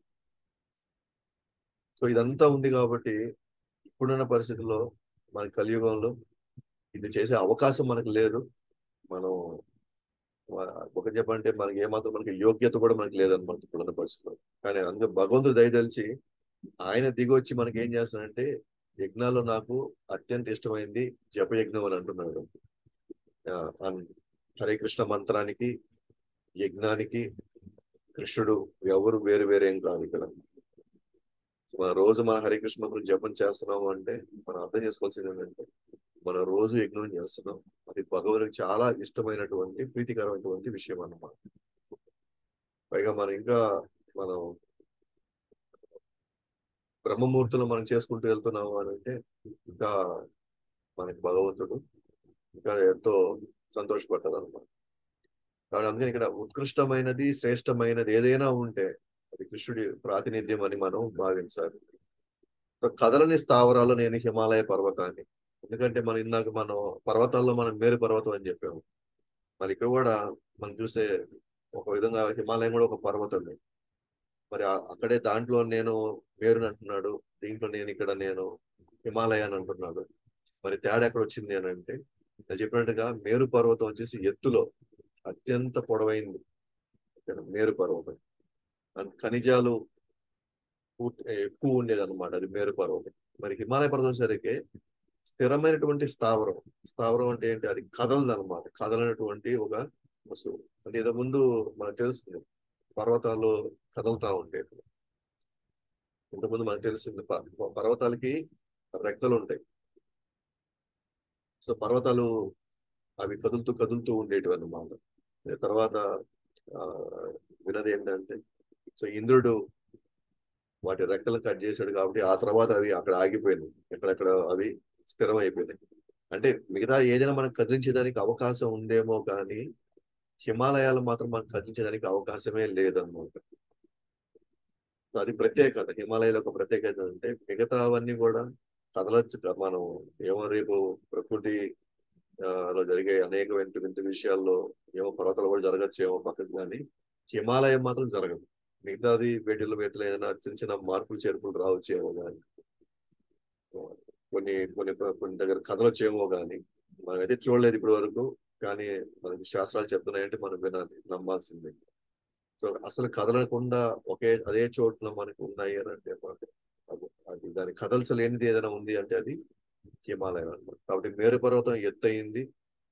సో ఇదంతా ఉంది కాబట్టి ఇప్పుడున్న పరిస్థితుల్లో మన కలియుగంలో ఇది చేసే అవకాశం మనకు లేదు మనం వ- ఒక చెప్పంటే మనకి ఏమాత్రం మనకి యోగ్యత కూడా మనకి లేదన్నమాట ఇప్పుడున్న పరిస్థితుల్లో కానీ అందుకే భగవంతుడు దయదలిచి ఆయన దిగి వచ్చి మనకి ఏం చేస్తాడంటే యజ్ఞాల్లో నాకు అత్యంత ఇష్టమైంది జపయజ్ఞం అని అంటున్నాడు ఆ, అన్- హరే కృష్ణ మంత్రానికి యజ్ఞానికి కృష్ణుడు ఎవరు వేరు వేరేం కాదు ఇక్కడ సో మన రోజు మన హరే కృష్ణ మంత్రం జపం చేస్తున్నాము అంటే మనం అర్థం చేసుకోవాల్సింది ఏంటంటే మన రోజు యజ్ఞం చేస్తున్నాం అది భగవానికి చాలా ఇష్టమైనటువంటి ప్రీతికరమైనటువంటి విషయం అన్నమాట పైగా మనం ఇంకా మనం బ్రహ్మముహూర్తులు మనం చేసుకుంటూ వెళ్తున్నాము అని అంటే ఇంకా మనకి భగవంతుడు ఇంకా ఎంతో సంతోషపడతాడు అనమాట కాబట్టి అందుకని ఇక్కడ ఉత్కృష్టమైనది శ్రేష్టమైనది ఏదైనా ఉంటే అది కృష్ణుడి ప్రాతినిధ్యం అని మనం భావించాలి సో కదలని స్థావరాలు నేను హిమాలయ పర్వతాన్ని ఎందుకంటే మనం ఇందాక మనం పర్వతాల్లో మనం మేరు పర్వతం అని చెప్పాము మరి ఇక్కడ కూడా మనం చూస్తే ఒక విధంగా హిమాలయం కూడా ఒక పర్వతమే మరి ఆ- అక్కడే దాంట్లో నేను మేరుని అంటున్నాడు దీంట్లో నేను ఇక్కడ నేను హిమాలయాన్ని అంటున్నాడు మరి తేడా ఎక్కడ వచ్చింది అని అంటే నేను చెప్పినట్టుగా మేరు పర్వతం వచ్చేసి ఎత్తులో అత్యంత పొడవైంది ఇక్కడ మేరు పర్వతం అండ్ ఖనిజాలు పూర్తి ఎక్కువ ఉండేది అనమాట అది మేరు పర్వతం మరి హిమాలయ పర్వతం సరికి స్థిరమైనటువంటి స్థావరం స్థావరం అంటే ఏంటి అది కదలదు అనమాట కదలనటువంటి ఒక వస్తువు అంటే ఏదో ముందు మనకు తెలుస్తుంది పర్వతాలు కదులుతా ఉంటాయి ఇంతకుముందు మనకు తెలిసింది ప- పర్వతాలకి రెక్కలు ఉంటాయి సో పర్వతాలు అవి కదులుతూ కదులుతూ ఉండేటివి అన్నమాట తర్వాత ఆ వినది ఏంటంటే సో ఇంద్రుడు వాటి రెక్కలు కట్ చేశాడు కాబట్టి ఆ తర్వాత అవి అక్కడ ఆగిపోయింది ఎక్కడెక్కడ అవి స్థిరం అయిపోయినాయి అంటే మిగతా ఏదైనా మనం కదిలించేదానికి అవకాశం ఉందేమో కానీ హిమాలయాలు మాత్రం మనం కదిలించేదానికి అవకాశమే లేదన్నమాట సో అది ప్రత్యేకత హిమాలయాల యొక్క ప్రత్యేకత అంటే మిగతావన్నీ కూడా కదలచ్చు క- మనం ఏమో రేపు ప్రకృతి ఆ, లో జరిగే అనేక వింత వింత విషయాల్లో ఏమో పర్వతాలు కూడా జరగచ్చు ఏమో పక్కకు కానీ హిమాలయం మాత్రం జరగదు మిగతాది వేటిల్లో వేటిలో ఏదైనా చిన్న చిన్న మార్పులు చేర్పులు రావచ్చు ఏమో కానీ కొన్ని కొన్ని కొన్ని దగ్గర కదలొచ్చేమో కానీ మనం అయితే చూడలేదు ఇప్పటి వరకు కానీ మనకి శాస్త్రాలు చెప్తున్నాయంటే మనం వినాలి నమ్మాల్సిందే సో అసలు కదలకుండా ఒకే అదే చోట్ల మనకు ఉన్నాయి అని అంటే మనకి అది అది దాని కదల్చలేనిది ఏదైనా ఉంది అంటే అది హిమాలయం అన్నమాట కాబట్టి మేరు పర్వతం ఎత్తయింది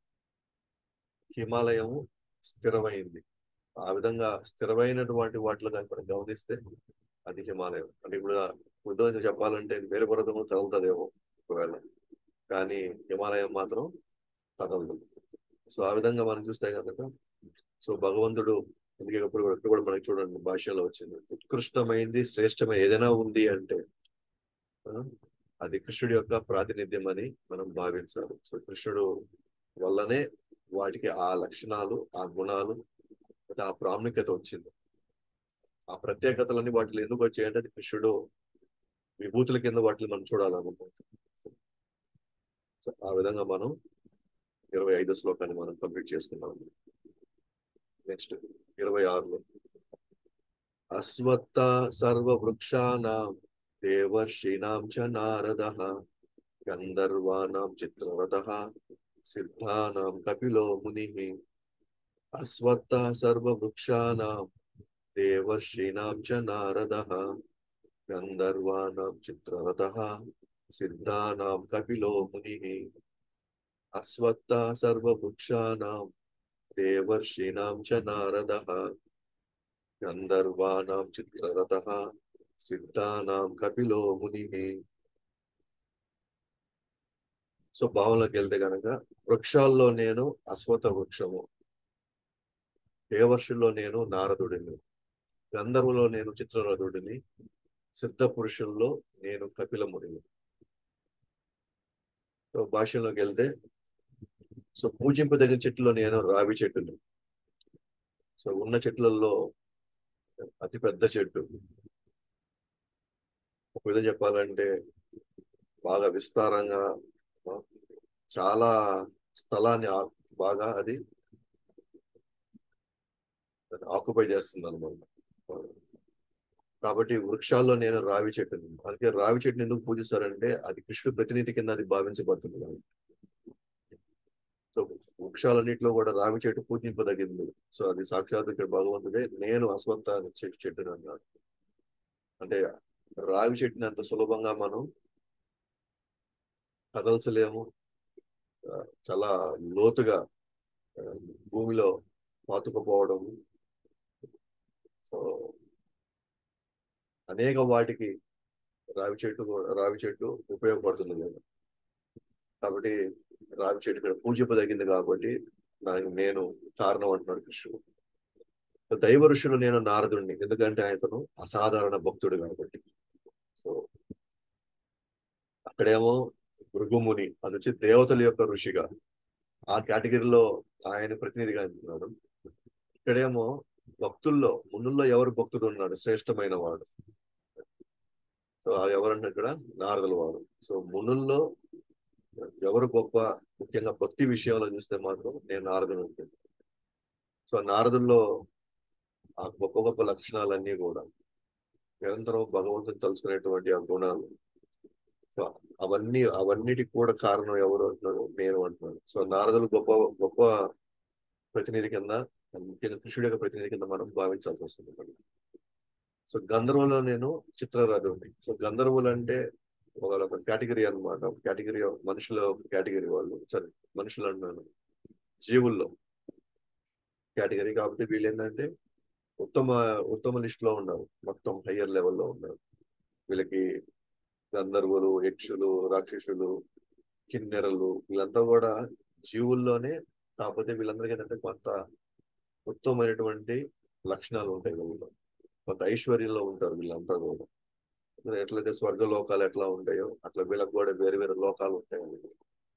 హిమాలయం స్థిరమైంది ఆ విధంగా స్థిరమైనటువంటి వాటిలో కనుక మనం గమనిస్తే అది హిమాలయం అంటే ఇప్పుడు ఉదాహరణ చెప్పాలంటే మేరు పర్వతం కూడా కదులుతుందేమో ఒకవేళ కానీ హిమాలయం మాత్రం కదలదు సో ఆ విధంగా మనం చూస్తే కనుక సో భగవంతుడు అందుకే ఇప్పుడు కూడా ఇప్పుడు కూడా మనకి చూడండి భాషలో వచ్చింది ఉత్కృష్టమైంది శ్రేష్టమైన ఏదైనా ఉంది అంటే ఆ, అది కృష్ణుడి యొక్క ప్రాతినిధ్యం అని మనం భావించాలి సో కృష్ణుడు వల్లనే వాటికి ఆ లక్షణాలు ఆ గుణాలు అంటే ఆ ప్రాముఖ్యత వచ్చింది ఆ ప్రత్యేకతలన్నీ వాటిలో ఎందుకు వచ్చాయంటే అది కృష్ణుడు విభూతుల కింద వాటిని మనం చూడాలనుకుంటాం సో ఆ విధంగా మనం ఇరవై ఐదో శ్లోకాన్ని మనం కంప్లీట్ చేసుకున్నాం నెక్స్ట్ ఇరవై ఆరులో అశ్వత్థ సర్వవృక్షానాం దేవర్షీణాం చ నారదః గంధర్వాణాం చిత్రరథః సిద్ధానాం కపిలో మునిః అశ్వత్థ సర్వవృక్షానాం దేవర్షీణాం చ నారదః గంధర్వాణాం చిత్రరథః సిద్ధానాం కపిలో మునిః అశ్వత్థ సర్వవృక్షానాం దేవర్షీణాం చ నారదః గంధర్వాణాం చిత్రరథః సిద్ధానాం కపిలో మునిః సో భావంలోకి వెళ్తే గనక వృక్షాల్లో నేను అశ్వత్థ వృక్షము దేవర్షుల్లో నేను నారదుడిని గంధర్వులో నేను చిత్రరథుడిని సిద్ధ పురుషుల్లో నేను కపిల మునిని సో భాషలోకి వెళ్తే సో పూజింపదగిన చెట్టులో నేను రావి చెట్టుని సో ఉన్న చెట్లలో అతి పెద్ద చెట్టు ఒక విధంగా చెప్పాలంటే బాగా విస్తారంగా ఆ, చాలా స్థలాన్ని ఆ- బాగా అది ఆక్యుపై చేస్తుంది అనమాట కాబట్టి వృక్షాల్లో నేను రావి చెట్టుని అందుకే రావి చెట్టుని ఎందుకు పూజిస్తారంటే అది కృష్ణుడు ప్రతినిధి కింద అది భావించబడుతుంది కాబట్టి. సో వృక్షాలన్నింటిలో కూడా రావి చెట్టు పూజింపదగింది సో అది సాక్షాత్ ఇక్కడ భగవంతుడే నేను అశ్వత్థ చెట్టు చెట్టుని అన్నాడు అంటే రావి చెట్టుని అంత సులభంగా మనం కదల్చలేము ఆ, చాలా లోతుగా ఆ, భూమిలో పాతుకుపోవడం సో అనేక వాటికి రావి చెట్టు కూడా- రావి చెట్టు ఉపయోగపడుతుంది కదా కాబట్టి రావి చెట్టు ఇక్కడ పూజింపదగింది కాబట్టి నాకు నేను కారణం అంటున్నాడు కృష్ణుడు సో దైవ ఋషులు నేను నారదుడిని ఎందుకంటే ఆయనను అసాధారణ భక్తుడు కాబట్టి సో అక్కడేమో భృగుముని అది వచ్చి దేవతల యొక్క ఋషిగా ఆ కేటగిరీలో ఆయన ప్రతినిధిగా అంటున్నాడు ఇక్కడేమో భక్తుల్లో మునుల్లో ఎవరు భక్తుడు ఉన్నాడు శ్రేష్టమైన వాడు సో ఆ ఎవరంటే ఇక్కడ నారదుల వారు సో మునుల్లో ఎవరు గొప్ప ముఖ్యంగా భక్తి విషయంలో చూస్తే మాత్రం నేను నారదుడు ఉంటుంది సో ఆ నారదుల్లో ఆ గొప్ప గొప్ప లక్షణాలన్నీ కూడా నిరంతరం భగవంతుని తలుచుకునేటువంటి ఆ గుణాలు సో అవన్నీ అవన్నిటికి కూడా కారణం ఎవరు అంటున్నాడు నేను అంటున్నాడు సో నారదులు గొప్ప గొప్ప ప్రతినిధి కింద ముఖ్యంగా కృష్ణుడి యొక్క ప్రతినిధి కింద మనం భావించాల్సి వస్తుంది ఇక్కడ. సో గంధర్వులో నేను చిత్రరథుడిని సో గంధర్వులు అంటే ఒక కేటగిరీ అన్నమాట ఒక కేటగిరీ మనుషుల కేటగిరీ వాళ్ళు సరే మనుషులు అన్నాను జీవుల్లో కేటగిరీ కాబట్టి వీళ్ళు ఏంటంటే ఉత్తమ ఉత్తమ లిస్ట్ లో ఉన్నారు మొత్తం హయ్యర్ లెవెల్లో ఉన్నారు వీళ్ళకి గంధర్వులు యక్షులు రాక్షసులు కిన్నెరలు వీళ్ళంతా కూడా జీవుల్లోనే కాకపోతే వీళ్ళందరికీ ఏంటంటే కొంత ఉత్తమమైనటువంటి లక్షణాలు ఉంటాయి వీళ్ళు కొంత ఐశ్వర్యంలో ఉంటారు వీళ్ళంతా కూడా ఎట్లయితే స్వర్గ లోకాలు ఎట్లా ఉంటాయో అట్లా వీళ్ళకి కూడా వేరే వేరే లోకాలు ఉంటాయి వీళ్ళకి.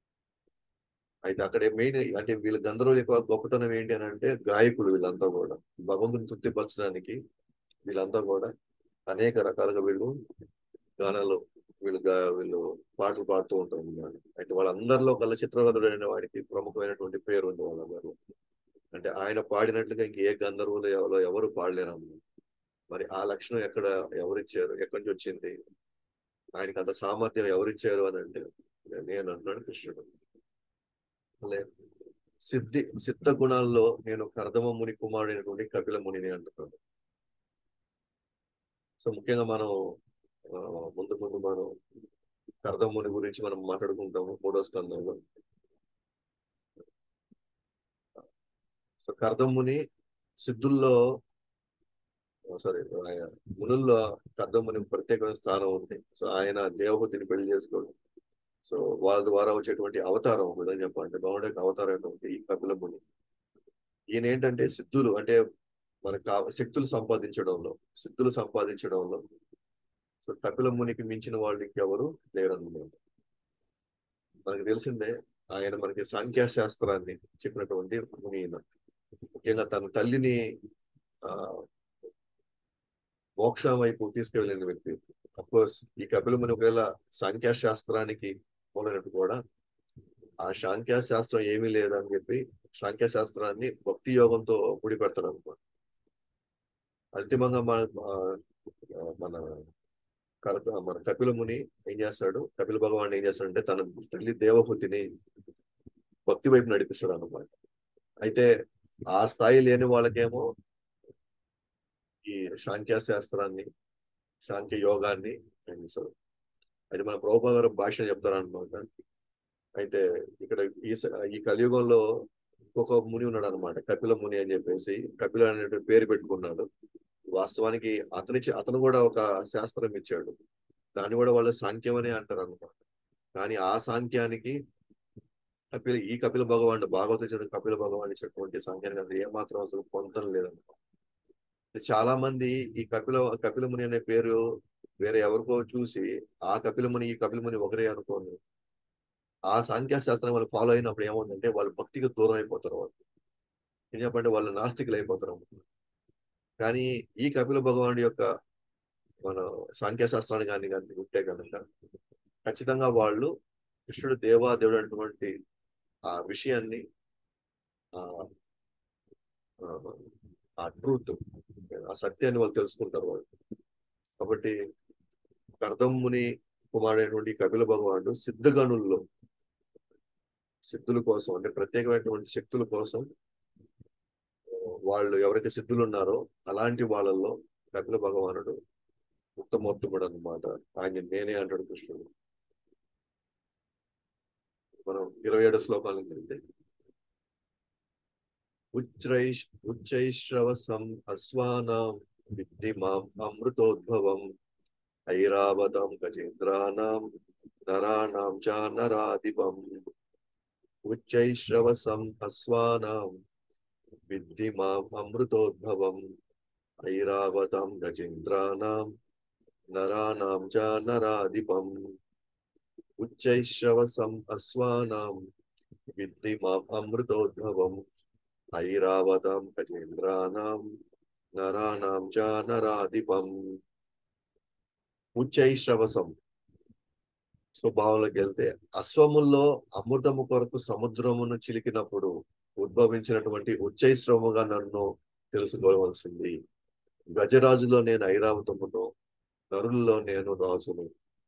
అయితే అక్కడ మెయిన్ అంటే వీళ్ళ గంధర్వుల యొక్క గొప్పతనం ఏంటి అని అంటే గాయకులు వీళ్ళంతా కూడా భగవంతుని తృప్తిపరచడానికి వీళ్ళంతా కూడా అనేక రకాలుగా వీళ్ళు గానాలు వీళ్ళు గా- వీళ్ళు పాటలు పాడుతూ ఉంటారు అన్నమాట. అయితే వాళ్ళందరిలో కల్లా చిత్రరథుడు అనే వాడికి ప్రముఖమైనటువంటి పేరు ఉంది వాళ్ళందరిలో అంటే ఆయన పాడినట్లుగా ఇంక ఏ గంధర్వులు ఎవరో ఎవరు పాడలేరు అన్నమాట మరి ఆ లక్షణం ఎక్కడ ఎవరిచ్చారు ఎక్కడి నుంచి వచ్చింది ఆయనకి అంత సామర్థ్యం ఎవరిచ్చారు అని అంటే నేను అంటున్నాడు కృష్ణుడు లే సిద్ధి సిద్ధ గుణాల్లో నేను కర్దమ ముని కుమారుడైనటువంటి కపిల మునిని అంటున్నాను సో ముఖ్యంగా మనం ఆ, ముందు ముందు మనం కర్దమ ముని గురించి మనం మాట్లాడుకుంటాము మూడో స్కందంలో సో కర్దమ ముని సిద్ధుల్లో సారీ ఆయన మునుల్లో కర్దముని ప్రత్యేకమైన స్థానం ఉంది సో ఆయన దేవహూతిని పెళ్లి చేసుకోవడం సో వాళ్ళ ద్వారా వచ్చేటువంటి అవతారం ఒక విధంగా చెప్పాలంటే బాగుండే అవతారం ఏంటంటే ఈ కపిల ముని ఈయన ఏంటంటే సిద్ధులు అంటే మనకు కావ- శక్తులు సంపాదించడంలో సిద్ధులు సంపాదించడంలో సో కపిల మునికి మించిన వాళ్ళు ఇంకెవరు లేరన్నమాట మనకు తెలిసిందే ఆయన మనకి సాంఖ్యశాస్త్రాన్ని చెప్పినటువంటి ముని ఈయన ముఖ్యంగా తన తల్లిని ఆ మోక్షం వైపు తీసుకెళ్ళిన వ్యక్తి కోర్స్ ఈ కపిల ముని ఒకవేళ సాంఖ్యశాస్త్రానికి మూలనట్టు కూడా ఆ సాంఖ్యశాస్త్రం ఏమీ లేదని చెప్పి సాంఖ్యశాస్త్రాన్ని భక్తి యోగంతో ముడిపెడతాడు అనమాట అంతిమంగా మన ఆ, మన కర- మన కపిల ముని ఏం చేస్తాడు కపిల భగవాన్ ఏం చేస్తాడంటే తన తల్లి దేవహూతిని భక్తి వైపు నడిపిస్తాడు అన్నమాట అయితే ఆ స్థాయి లేని వాళ్ళకేమో ఈ సాంఖ్య శాస్త్రాన్ని సాంఖ్య యోగాన్ని అందిస్తాడు అది మన ప్రభుపాద గారు భాష చెప్తారు అనమాట అయితే ఇక్కడ ఈ స- ఈ కలియుగంలో ఇంకొక ముని ఉన్నాడు అనమాట కపిల ముని అని చెప్పేసి కపిల అనే పేరు పెట్టుకున్నాడు వాస్తవానికి అతని అతను కూడా ఒక శాస్త్రం ఇచ్చాడు దాన్ని కూడా వాళ్ళు సాంఖ్యం అని అంటారు అనమాట కానీ ఆ సాంఖ్యానికి కపిల ఈ కపిల భగవాన్ భాగవత ఇచ్చిన కపిల భగవాన్ ఇచ్చినటువంటి సాంఖ్యానికి అసలు ఏమాత్రం అసలు పొందడం లేదన్నమాట చాలా మంది ఈ కపిల కపిల ముని అనే పేరు వేరే ఎవరికో చూసి ఆ కపిల ముని ఈ కపిల ముని ఒకరే అనుకోని ఆ సాంఖ్య శాస్త్రం వాళ్ళు ఫాలో అయినప్పుడు ఏమవుతుందంటే వాళ్ళు భక్తికి దూరం అయిపోతారు వాళ్ళు ఏం చెప్పంటే వాళ్ళు నాస్తికులు అయిపోతారు కానీ ఈ కపిల భగవానుడి యొక్క మన సాంఖ్య శాస్త్రాన్ని కానీ కానీ ఉంటే కనుక ఖచ్చితంగా వాళ్ళు కృష్ణుడు దేవా దేవుడు అటువంటి ఆ విషయాన్ని ఆ ఆ ట్రూత్ ఆ సత్యాన్ని వాళ్ళు తెలుసుకుంటారు వాళ్ళు కాబట్టి కర్దమ్ముని కుమారుడైనటువంటి కపిల భగవానుడు సిద్ధగణుల్లో సిద్ధుల కోసం అంటే ప్రత్యేకమైనటువంటి శక్తుల కోసం వాళ్ళు ఎవరైతే సిద్ధులు ఉన్నారో అలాంటి వాళ్ళల్లో కపిల భగవానుడు ఉత్తమోత్తముడు అనమాట ఆయన నేనే అంటాడు కృష్ణుడు మనం ఇరవై ఏడు శ్లోకాలకు వెళ్తే ఉచ్చైష్ ఉచ్చైశ్రవసం అశ్వానాం విద్ధి మాం అమృతోద్భవం ఐరావతం గజేంద్రానాం నరాణాం చ నరాధిపం ఉచ్చైశ్రవసం అశ్వానాం విద్ధి మాం అమృతోద్భవం ఐరావతం గజేంద్రానాం నరాణాం చ నరాధిపం ఉచ్చైశ్రవసం అశ్వానాం విద్ధి మాం అమృతోద్భవం ఐరావతం గజేంద్రానాం నరాణాం చ నరాధిపం ఉచ్చైశ్రవసం స్వభావంలోకి వెళ్తే అశ్వముల్లో అమృతము కొరకు సముద్రమును చిలికినప్పుడు ఉద్భవించినటువంటి ఉచ్చైశ్రవముగా నన్ను తెలుసుకోవలసింది గజరాజులో నేను ఐరావతమును నరుల్లో నేను రాజును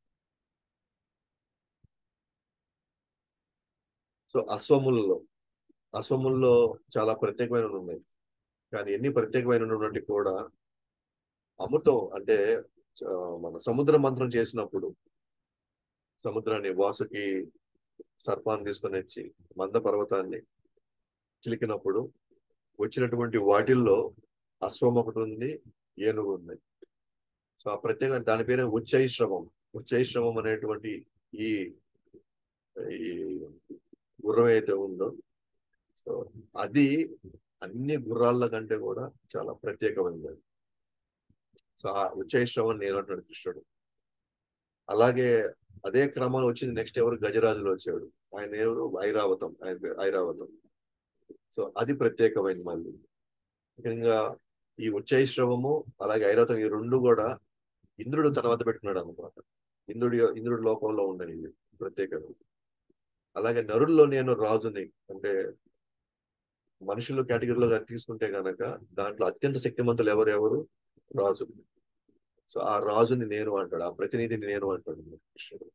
సో అశ్వములలో అశ్వముల్లో చాలా ప్రత్యేకమైన ఉన్నాయి కానీ ఎన్ని ప్రత్యేకమైన ఉన్నట్టు కూడా అమృతం అంటే ఆ, మన సముద్ర మంత్రం చేసినప్పుడు సముద్రాన్ని వాసుకి సర్పాన్ని తీసుకొని వచ్చి మంద పర్వతాన్ని చిలికినప్పుడు వచ్చినటువంటి వాటిల్లో అశ్వం ఒకటి ఉంది ఏనుగు ఉంది సో ఆ ప్రత్యేక దాని పేరు ఉచ్చైశ్రమం ఉచ్చైశ్రమం అనేటువంటి ఈ ఈ గుర్రం అయితే ఉందో సో అది అన్ని గుర్రాల కంటే కూడా చాలా ప్రత్యేకమైనది సో ఆ ఉచ్చైశ్రవం నేను అంటాడు కృష్ణుడు అలాగే అదే క్రమంలో వచ్చింది నెక్స్ట్ ఎవరు గజరాజులు వచ్చాడు ఆయన ఎవరు ఐరావతం ఆయన పేరు ఐరావతం సో అది ప్రత్యేకమైంది మళ్ళీ ముఖ్యంగా ఈ ఉచ్చైశ్రవము అలాగే ఐరావతం ఈ రెండు కూడా ఇంద్రుడు తన వద్ద పెట్టుకున్నాడు అనమాట ఇంద్రుడి ఇంద్రుడి లోకంలో ఉండని ఇవి ప్రత్యేకత అలాగే నరుల్లో నేను రాజుని అంటే మనుషులు కేటగిరీలో తీసుకుంటే గనక దాంట్లో అత్యంత శక్తిమంతులు ఎవరెవరు రాజు సో ఆ రాజుని నేను అంటాడు ఆ ప్రతినిధిని నేను అంటాడు కృష్ణుడు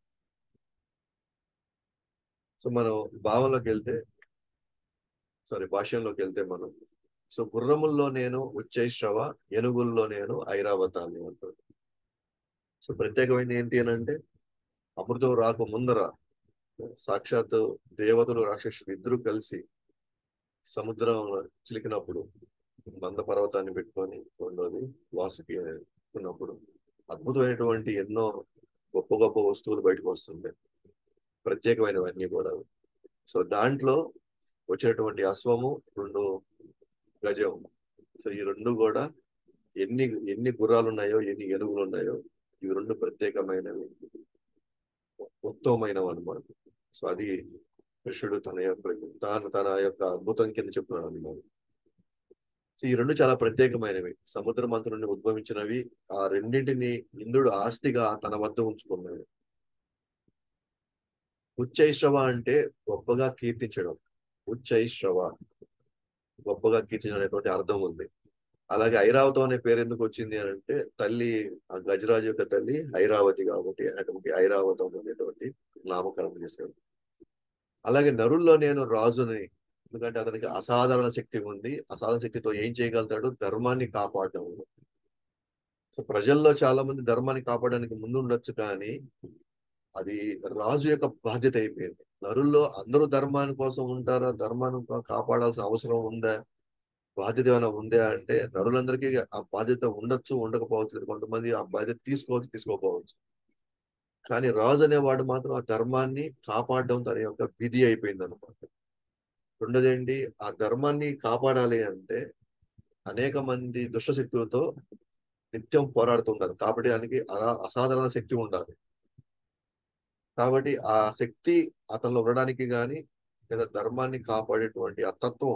సో మనం భావంలోకి వెళ్తే సారీ భాష్యంలోకి వెళ్తే మనం సో గుర్రముల్లో నేను ఉచ్చైశ్రవ ఏనుగుల్లో నేను ఐరావతాన్ని అంటాడు సో ప్రత్యేకమైనది ఏంటి అని అంటే అమృతం రాక ముందర సాక్షాత్ దేవతలు రాక్షసులు ఇద్దరు కలిసి సముద్రం చిలికినప్పుడు మంద పర్వతాన్ని పెట్టుకొని రెండోది వాసుకి ఉన్నప్పుడు అద్భుతమైనటువంటి ఎన్నో గొప్ప గొప్ప వస్తువులు బయటకు వస్తుంటాయి ప్రత్యేకమైనవన్నీ కూడా సో దాంట్లో వచ్చినటువంటి అశ్వము రెండు గజం సో ఈ రెండు కూడా ఎన్ని ఎన్ని గుర్రాలు ఉన్నాయో ఎన్ని ఏనుగులు ఉన్నాయో ఇవి రెండు ప్రత్యేకమైనవి ఉత్తమమైనవి అనమాట సో అది కృష్ణుడు తన యొక్క తాను తన యొక్క అద్భుతం కింద చెప్తున్నాడు అనమాట సో ఈ రెండు చాలా ప్రత్యేకమైనవి సముద్ర మంత్రం నుండి ఉద్భవించినవి ఆ రెండింటిని ఇంద్రుడు ఆస్తిగా తన వద్ద ఉంచుకున్నాడు ఉచ్చైశ్రవ అంటే గొప్పగా కీర్తించడం ఉచ్చైశ్రవ గొప్పగా కీర్తించడం అనేటువంటి అర్థం ఉంది అలాగే ఐరావతం అనే పేరు ఎందుకు వచ్చింది అని అంటే తల్లి ఆ గజరాజు యొక్క తల్లి ఐరావతి కాబట్టి అతనికి ఐరావతం అనేటువంటి నామకరణం చేశాడు అలాగే నరుల్లో నేను రాజుని ఎందుకంటే అతనికి అసాధారణ శక్తి ఉంది అసాధారణ శక్తితో ఏం చేయగలుగుతాడు ధర్మాన్ని కాపాడడం సో ప్రజల్లో చాలా మంది ధర్మాన్ని కాపాడడానికి ముందు ఉండొచ్చు కానీ అది రాజు యొక్క బాధ్యత అయిపోయింది నరుల్లో అందరూ ధర్మాని కోసం ఉంటారా ధర్మాన్ని కాపాడాల్సిన అవసరం ఉందా బాధ్యత ఏమైనా ఉందా అంటే నరులందరికీ ఆ బాధ్యత ఉండొచ్చు ఉండకపోవచ్చు కొంతమంది ఆ బాధ్యత తీసుకోవచ్చు తీసుకోకపోవచ్చు కానీ రాజు అనేవాడు మాత్రం ఆ ధర్మాన్ని కాపాడడం తన యొక్క విధి అయిపోయింది అనమాట రెండోదేంటి ఆ ధర్మాన్ని కాపాడాలి అంటే అనేక మంది దుష్టశక్తులతో నిత్యం పోరాడుతుండాలి కాబట్టి దానికి అసాధారణ శక్తి ఉండాలి కాబట్టి ఆ శక్తి అతనిలో ఉండడానికి గాని లేదా ధర్మాన్ని కాపాడేటువంటి ఆ తత్వం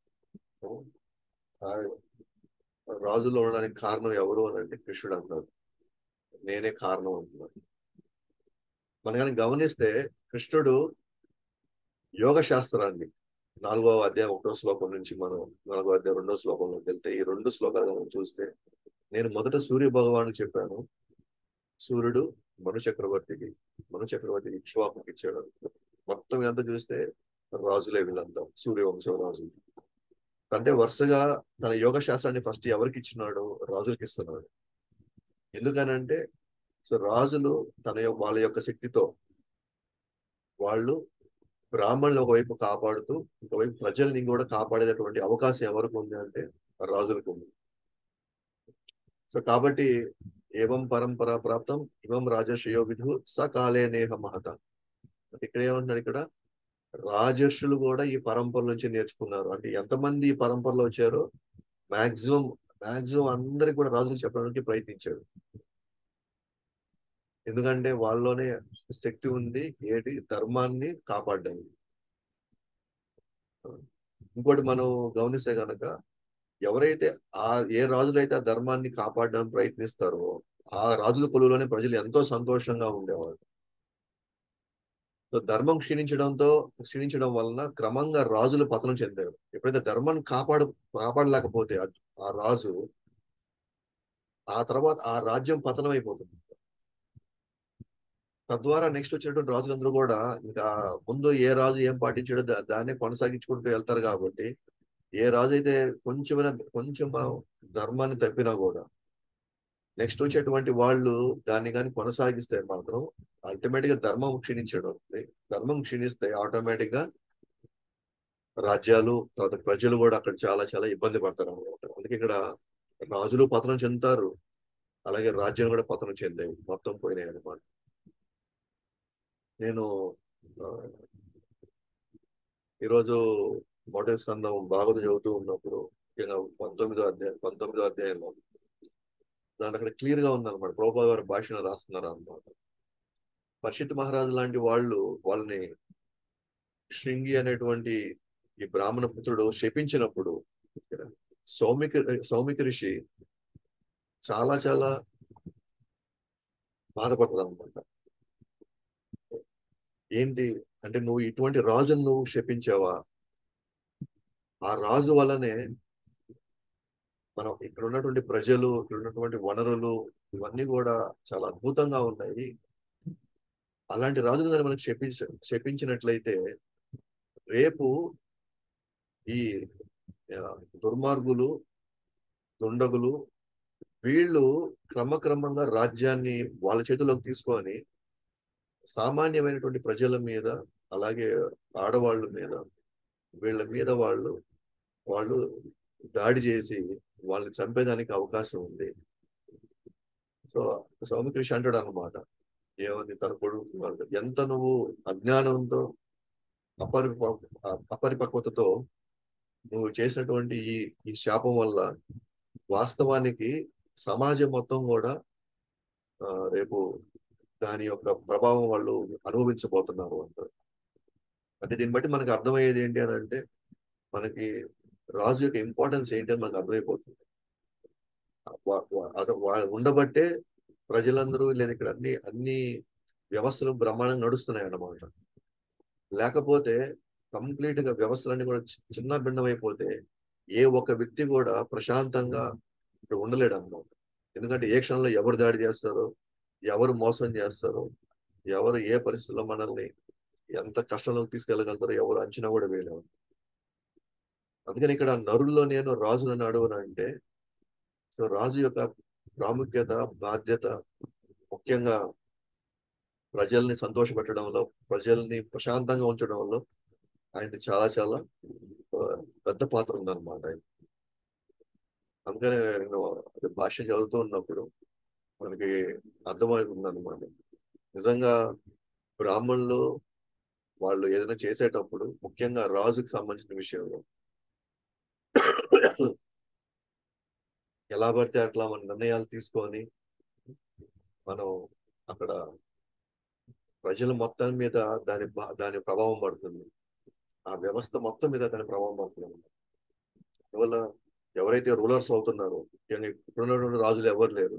రాజులో ఉండడానికి కారణం ఎవరు అని అంటే కృష్ణుడు అన్నాడు నేనే కారణం అంటున్నాడు మనం కానీ గమనిస్తే కృష్ణుడు యోగ శాస్త్రాన్ని నాలుగవ అధ్యాయం ఒకటో శ్లోకం నుంచి మనం నాలుగో అధ్యాయం రెండో శ్లోకంలోకి వెళ్తే ఈ రెండు శ్లోకాలు మనం చూస్తే నేను మొదట సూర్య భగవాను చెప్పాను సూర్యుడు మను చక్రవర్తికి మను చక్రవర్తికి ఇక్ష్వాకుకి ఇచ్చాడు మొత్తం ఎంత చూస్తే రాజులే వీళ్ళంతా సూర్యవంశం రాజులు అంటే వరుసగా తన యోగ శాస్త్రాన్ని ఫస్ట్ ఎవరికి ఇచ్చినాడు రాజులకి ఇస్తున్నాడు ఎందుకనంటే సో రాజులు తన వాళ్ళ యొక్క శక్తితో వాళ్ళు బ్రాహ్మణులు ఒకవైపు కాపాడుతూ ఒకవైపు ప్రజల్ని కూడా కాపాడేటటువంటి అవకాశం ఎవరికి ఉంది అంటే రాజులకు ఉంది సో కాబట్టి ఏవం పరంపర ప్రాప్తం ఇవం రాజర్షయో విధు సకాలే నేహ మహత ఇక్కడ ఏమంటున్నాడు ఇక్కడ రాజర్షులు కూడా ఈ పరంపర నుంచి నేర్చుకున్నారు అంటే ఎంతమంది ఈ పరంపరలో వచ్చారో మాక్సిమం మాక్సిమం అందరికి కూడా రాజులు చెప్పడానికి ప్రయత్నించాడు ఎందుకంటే వాళ్ళలోనే శక్తి ఉంది ఏటి ధర్మాన్ని కాపాడడానికి ఇంకోటి మనం గమనిస్తే కనుక ఎవరైతే ఆ ఏ రాజులైతే ఆ ధర్మాన్ని కాపాడడానికి ప్రయత్నిస్తారో ఆ రాజుల కొలువులోనే ప్రజలు ఎంతో సంతోషంగా ఉండేవాళ్ళు సో ధర్మం క్షీణించడంతో క్షీణించడం వలన క్రమంగా రాజులు పతనం చెందారు ఎప్పుడైతే ధర్మాన్ని కాపాడు కాపాడలేకపోతే ఆ రాజు ఆ తర్వాత ఆ రాజ్యం పతనం అయిపోతుంది తద్వారా నెక్స్ట్ వచ్చినటువంటి రాజులందరూ కూడా ఇంకా ముందు ఏ రాజు ఏం పాటించాడో దాన్ని కొనసాగించుకుంటూ వెళ్తారు కాబట్టి ఏ రాజు అయితే కొంచెమైనా కొంచెం మనం ధర్మాన్ని తప్పినా కూడా నెక్స్ట్ వచ్చేటువంటి వాళ్ళు దాన్ని కానీ కొనసాగిస్తే మాత్రం అల్టిమేట్ గా ధర్మం క్షీణించడం ధర్మం క్షీణిస్తే ఆటోమేటిక్ గా రాజ్యాలు తర్వాత ప్రజలు కూడా అక్కడ చాలా చాలా ఇబ్బంది పడతారు అనమాట అందుకే ఇక్కడ రాజులు పతనం చెందుతారు అలాగే రాజ్యాలు కూడా పతనం చెందాయి మొత్తం పోయినాయి అనమాట నేను ఈరోజు మొదటి స్కందం భాగవత చదువుతూ ఉన్నప్పుడు ముఖ్యంగా పంతొమ్మిదో అధ్యాయం పంతొమ్మిదో అధ్యాయంలో దాంట్లో అక్కడ క్లియర్ గా ఉందన్నమాట ప్రభుపా గారు భాషను రాస్తున్నారు అనమాట పరిషత్ మహారాజు లాంటి వాళ్ళు వాళ్ళని శృంగి అనేటువంటి ఈ బ్రాహ్మణ పుత్రుడు శపించినప్పుడు సౌమిక సౌమిక ఋషి చాలా చాలా బాధపడతారు అనమాట ఏంటి అంటే నువ్వు ఇటువంటి రాజును నువ్వు శపించావా ఆ రాజు వల్లనే మనం ఇక్కడ ఉన్నటువంటి ప్రజలు ఇక్కడ ఉన్నటువంటి వనరులు ఇవన్నీ కూడా చాలా అద్భుతంగా ఉన్నాయి అలాంటి రాజును కానీ మనకు శపించ శపించినట్లయితే రేపు ఈ దుర్మార్గులు దుండగులు వీళ్ళు క్రమక్రమంగా రాజ్యాన్ని వాళ్ళ చేతిలోకి తీసుకొని సామాన్యమైనటువంటి ప్రజల మీద అలాగే ఆడవాళ్ళ మీద వీళ్ళ మీద వాళ్ళు వాళ్ళు దాడి చేసి వాళ్ళని చంపేదానికి అవకాశం ఉంది సో సౌమికృషి అంటాడు అనమాట ఏమని తన కొడుకు ఎంత నువ్వు అజ్ఞానంతో అపరిప అపరిపక్వతతో నువ్వు చేసినటువంటి ఈ ఈ శాపం వల్ల వాస్తవానికి సమాజం మొత్తం కూడా రేపు దాని యొక్క ప్రభావం వాళ్ళు అనుభవించబోతున్నారు అంటారు అంటే దీన్ని బట్టి మనకు అర్థమయ్యేది ఏంటి అని అంటే మనకి రాజు యొక్క ఇంపార్టెన్స్ ఏంటి అని మనకు అర్థమైపోతుంది ఉండబట్టే ప్రజలందరూ లేదా ఇక్కడ అన్ని అన్ని వ్యవస్థలు బ్రహ్మాండంగా నడుస్తున్నాయి అన్నమాట లేకపోతే కంప్లీట్ గా వ్యవస్థలన్నీ కూడా చిన్న భిన్నం అయిపోతే ఏ ఒక్క వ్యక్తి కూడా ప్రశాంతంగా ఇక్కడ ఉండలేడు అన్నమాట ఎందుకంటే ఏ క్షణంలో ఎవరు దాడి చేస్తారో ఎవరు మోసం చేస్తారో ఎవరు ఏ పరిస్థితుల్లో మనల్ని ఎంత కష్టంలోకి తీసుకెళ్ళగలుగుతారో ఎవరు అంచనా కూడా వేయలేము అందుకని ఇక్కడ నరుల్లో నేను రాజులను అడవును అంటే సో రాజు యొక్క ప్రాముఖ్యత బాధ్యత ముఖ్యంగా ప్రజల్ని సంతోషపెట్టడంలో ప్రజల్ని ప్రశాంతంగా ఉంచడంలో ఆయనది చాలా చాలా ఆ, పెద్ద పాత్ర ఉందన్నమాట ఆయన అందుకనే నేను అది భాష చదువుతూ ఉన్నప్పుడు మనకి అర్థమవుతుంది అనమాట నిజంగా బ్రాహ్మణులు వాళ్ళు ఏదైనా చేసేటప్పుడు ముఖ్యంగా రాజుకి సంబంధించిన విషయంలో ఎలా పడితే అట్లా మన నిర్ణయాలు తీసుకొని మనం అక్కడ ప్రజల మొత్తం మీద దాని బా- దాని ప్రభావం పడుతుంది ఆ వ్యవస్థ మొత్తం మీద దాని ప్రభావం పడుతుంది అందువల్ల ఎవరైతే రూలర్స్ అవుతున్నారో ముఖ్యంగా ఇప్పుడున్నటువంటి రాజులు ఎవరు లేరు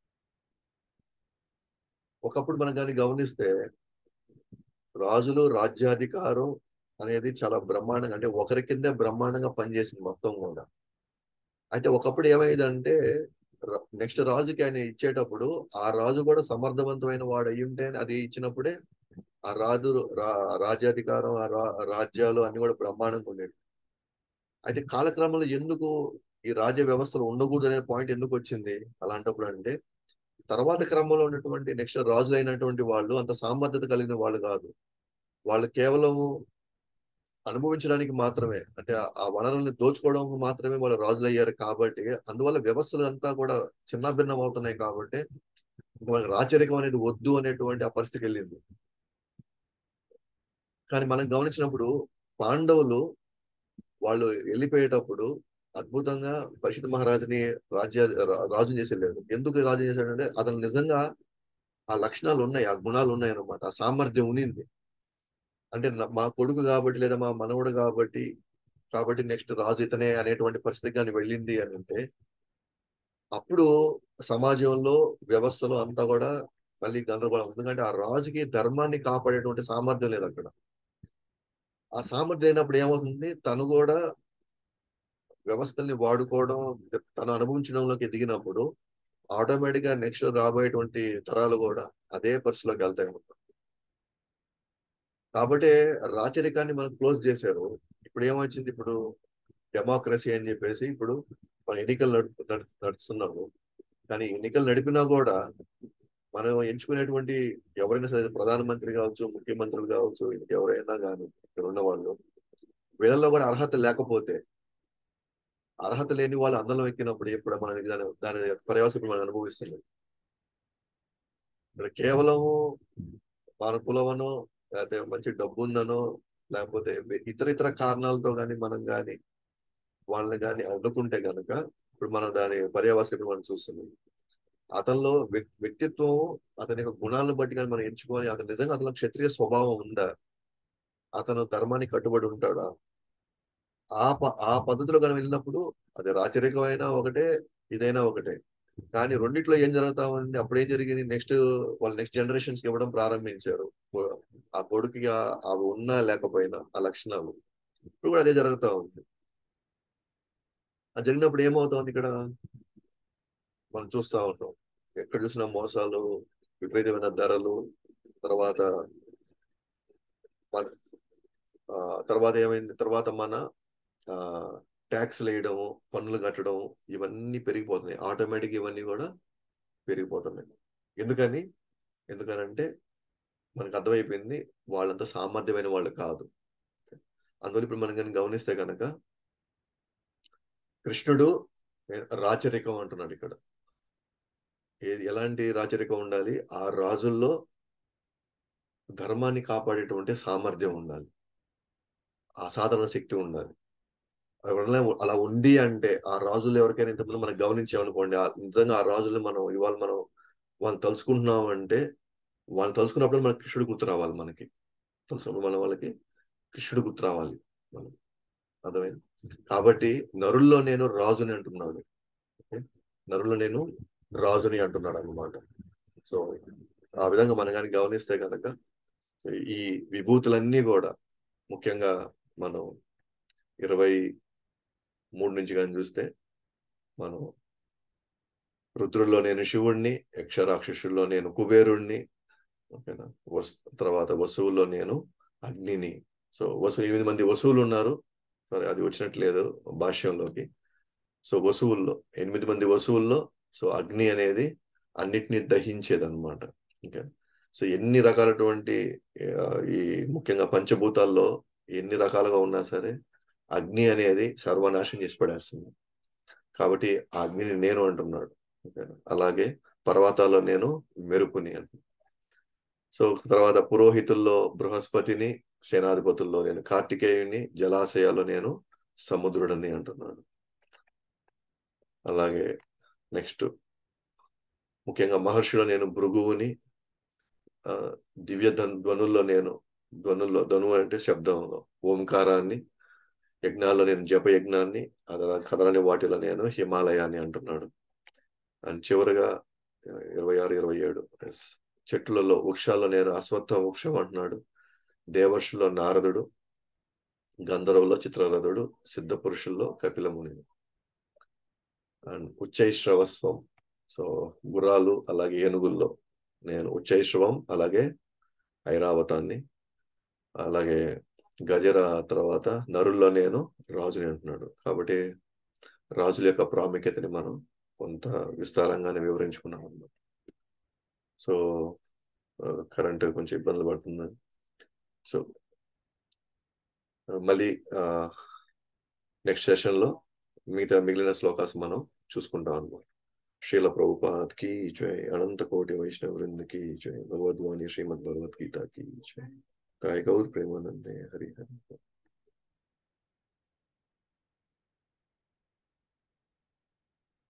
ఒకప్పుడు మనం కానీ గమనిస్తే రాజులు రాజ్యాధికారం అనేది చాలా బ్రహ్మాండంగా అంటే ఒకరి కిందే బ్రహ్మాండంగా పనిచేసింది మొత్తం కూడా అయితే ఒకప్పుడు ఏమైందంటే నెక్స్ట్ రాజుకి ఆయన ఇచ్చేటప్పుడు ఆ రాజు కూడా సమర్థవంతమైన వాడు అయి ఉంటే అది ఇచ్చినప్పుడే ఆ రాజు రా- రాజ్యాధికారం ఆ రా- రాజ్యాలు అన్ని కూడా బ్రహ్మాండంగా ఉండేవి అయితే కాలక్రమంలో ఎందుకు ఈ రాజ్య వ్యవస్థలు ఉండకూడదు అనే పాయింట్ ఎందుకు వచ్చింది అలాంటప్పుడు అంటే తర్వాత క్రమంలో ఉన్నటువంటి నెక్స్ట్ రాజులు అయినటువంటి వాళ్ళు అంత సామర్థ్యత కలిగిన వాళ్ళు కాదు వాళ్ళు కేవలము అనుభవించడానికి మాత్రమే అంటే ఆ- ఆ వనరుల్ని దోచుకోవడం మాత్రమే వాళ్ళు రాజులు అయ్యారు కాబట్టి అందువల్ల వ్యవస్థలు అంతా కూడా చిన్నభిన్నం అవుతున్నాయి కాబట్టి ఇంక మనకి రాచరికం అనేది వద్దు అనేటువంటి ఆ పరిస్థితికి వెళ్ళింది కానీ మనం గమనించినప్పుడు పాండవులు వాళ్ళు వెళ్ళిపోయేటప్పుడు అద్భుతంగా పరిషత్ మహారాజుని రాజ్య రా- రాజు చేసి వెళ్ళాడు ఎందుకు రాజు చేశాడంటే అతను నిజంగా ఆ లక్షణాలు ఉన్నాయి ఆ గుణాలు ఉన్నాయి అన్నమాట ఆ సామర్థ్యం ఉన్నింది అంటే నా- మా కొడుకు కాబట్టి లేదా మా మనవడు కాబట్టి కాబట్టి నెక్స్ట్ రాజు ఇతనే అనేటువంటి పరిస్థితి కానీ వెళ్ళింది అని అంటే అప్పుడు సమాజంలో వ్యవస్థలో అంతా కూడా మళ్ళీ గందరగోళం ఎందుకంటే ఆ రాజుకి ధర్మాన్ని కాపాడేటువంటి సామర్థ్యం లేదు అక్కడ ఆ సామర్థ్యం లేనప్పుడు ఏమవుతుంది తను కూడా వ్యవస్థల్ని వాడుకోవడం తను అనుభవించడంలోకి ఎదిగినప్పుడు ఆటోమేటిక్ గా నెక్స్ట్ రాబోయేటువంటి తరాలు కూడా అదే పరిస్థితిలోకి వెళ్తాయి అన్నమాట కాబట్టి రాచరికాన్ని మనం క్లోజ్ చేశారు ఇప్పుడు ఏమొచ్చింది ఇప్పుడు డెమోక్రసీ అని చెప్పేసి ఇప్పుడు మన ఎన్నికలు నడుపు నడు- నడుస్తున్నాము కానీ ఎన్నికలు నడిపినా కూడా మనం ఎంచుకునేటువంటి ఎవరైనా సరే ప్రధానమంత్రి కావచ్చు ముఖ్యమంత్రులు కావచ్చు ఎవరైనా కానీ ఇక్కడ ఉన్న వాళ్ళు వీళ్ళలో కూడా అర్హత లేకపోతే అర్హత లేని వాళ్ళు అందరం ఎక్కినప్పుడు ఎప్పుడు మనకి దాని దాని పర్యవసరం మనం అనుభవిస్తున్నాం ఇక్కడ కేవలము మన కులమనో లేకపోతే మంచి డబ్బు ఉందనో లేకపోతే ఇతర ఇతర కారణాలతో కానీ మనం కానీ వాళ్ళని కానీ అడ్డుకుంటే కనుక ఇప్పుడు మనం దాని పర్యవసరం మనం చూస్తున్నాం అతనిలో వ్యక్- వ్యక్తిత్వం అతని యొక్క గుణాలను బట్టి కానీ మనం ఎంచుకొని అతను నిజంగా అతను క్షత్రియ స్వభావం ఉందా అతను ధర్మానికి కట్టుబడి ఉంటాడా ఆ ప ఆ పద్ధతిలో కానీ వెళ్ళినప్పుడు అది రాచరికమైనా ఒకటే ఇదైనా ఒకటే కానీ రెండిట్లో ఏం జరుగుతా ఉంది అప్పుడు ఏం జరిగింది నెక్స్ట్ వాళ్ళు నెక్స్ట్ జనరేషన్స్ కి ఇవ్వడం ప్రారంభించారు ఆ కొడుకుకి ఆ- అవి ఉన్నా లేకపోయినా ఆ లక్షణాలు ఇప్పుడు కూడా అదే జరుగుతా ఉంది అది జరిగినప్పుడు ఏమవుతోంది ఇక్కడ మనం చూస్తా ఉంటాం ఎక్కడ చూసినా మోసాలు విపరీతమైన ధరలు తర్వాత మన ఆ, తర్వాత ఏమైంది తర్వాత మన ఆ ట్యాక్స్ వేయడము పన్నులు కట్టడం ఇవన్నీ పెరిగిపోతున్నాయి ఆటోమేటిక్ ఇవన్నీ కూడా పెరిగిపోతున్నాయి ఎందుకని ఎందుకనంటే మనకు అర్థమైపోయింది వాళ్ళంతా సామర్థ్యమైన వాళ్ళు కాదు అందువల్ల ఇప్పుడు మనం కానీ గమనిస్తే కనుక కృష్ణుడు రాచరికం అంటున్నాడు ఇక్కడ ఏది ఎలాంటి రాచరికం ఉండాలి ఆ రాజుల్లో ధర్మాన్ని కాపాడేటువంటి సామర్థ్యం ఉండాలి అసాధారణ శక్తి ఉండాలి ఎవరైనా అలా ఉంది అంటే ఆ రాజులు ఎవరికైనా ఇంతకుముందు మనం గమనించామనుకోండి ఆ నిజంగా ఆ రాజులు మనం ఇవాళ మనం వాళ్ళు తలుచుకుంటున్నాం అంటే వాళ్ళు తలుచుకున్నప్పుడు మనకి కృష్ణుడు గుర్తు రావాలి మనకి తలుచుకున్నప్పుడు మన వాళ్ళకి కృష్ణుడు గుర్తు రావాలి మనం అర్థమైంది కాబట్టి నరుల్లో నేను రాజుని అంటున్నాడు ఓకే? నరుల్లో నేను రాజుని అంటున్నాడు అన్నమాట సో ఆ విధంగా మనం కానీ గమనిస్తే కనుక ఈ విభూతులన్నీ కూడా ముఖ్యంగా మనం ఇరవై మూడు నుంచి కానీ చూస్తే మనం రుద్రుల్లో నేను శివుణ్ణి యక్షరాక్షసుల్లో నేను కుబేరుణ్ణి ఓకేనా వస్ తర్వాత వసువుల్లో నేను అగ్నిని సో వసు ఎనిమిది మంది వసువులు ఉన్నారు సరే అది వచ్చినట్లేదు భాష్యంలోకి సో వసువుల్లో ఎనిమిది మంది వసువుల్లో సో అగ్ని అనేది అన్నిటినీ దహించేది అనమాట ఓకే సో ఎన్ని రకాలటువంటి ఆ, ఈ ముఖ్యంగా పంచభూతాల్లో ఎన్ని రకాలుగా ఉన్నా సరే అగ్ని అనేది సర్వనాశనం చేసి పడేస్తుంది కాబట్టి ఆ అగ్నిని నేను అంటున్నాడు ఓకే అలాగే పర్వతాల్లో నేను మెరుపుని అంటున్నాను సో తర్వాత పురోహితుల్లో బృహస్పతిని సేనాధిపతుల్లో నేను కార్తికేయుని జలాశయాల్లో నేను సముద్రుడని అంటున్నాడు అలాగే నెక్స్ట్ ముఖ్యంగా మహర్షులో నేను భృగువుని ఆ, దివ్య ధన్ ధ్వనుల్లో నేను ధ్వనుల్లో ధనువు అంటే శబ్దంలో ఓంకారాన్ని యజ్ఞాల్లో నేను జప యజ్ఞాన్ని అలా కదలని వాటిలో నేను హిమాలయాన్ని అంటున్నాడు అండ్ చివరిగా ఇరవై ఆరు ఇరవై ఏడు ఎస్ చెట్లలో వృక్షాల్లో నేను అశ్వత్థ వృక్షం అంటున్నాడు దేవర్షుల్లో నారదుడు గంధర్వుల్లో చిత్రరథుడు సిద్ధ పురుషుల్లో కపిలముని అండ్ ఉచ్చైశ్రవస్వం సో గుర్రాలు అలాగే ఏనుగుల్లో నేను ఉచ్చైశ్రవం అలాగే ఐరావతాన్ని అలాగే గజర తర్వాత నరుల్లో నేను రాజుని అంటున్నాడు కాబట్టి రాజుల యొక్క ప్రాముఖ్యతని మనం కొంత విస్తారంగానే వివరించుకున్నాం అన్నమాట సో కరెంట్ కొంచెం ఇబ్బందులు పడుతుంది సో మళ్ళీ నెక్స్ట్ సెషన్లో మిగతా మిగిలిన శ్లోకాస్ మనం చూసుకుంటాం అన్నమాట శ్రీల ప్రభుపాద్ కి జై అనంత కోటి వైష్ణవ వృంద కి జై భగవద్వాణి శ్రీమద్ భగవద్గీత కి జై కాయ గౌర్ ప్రేమానందే హరి హరి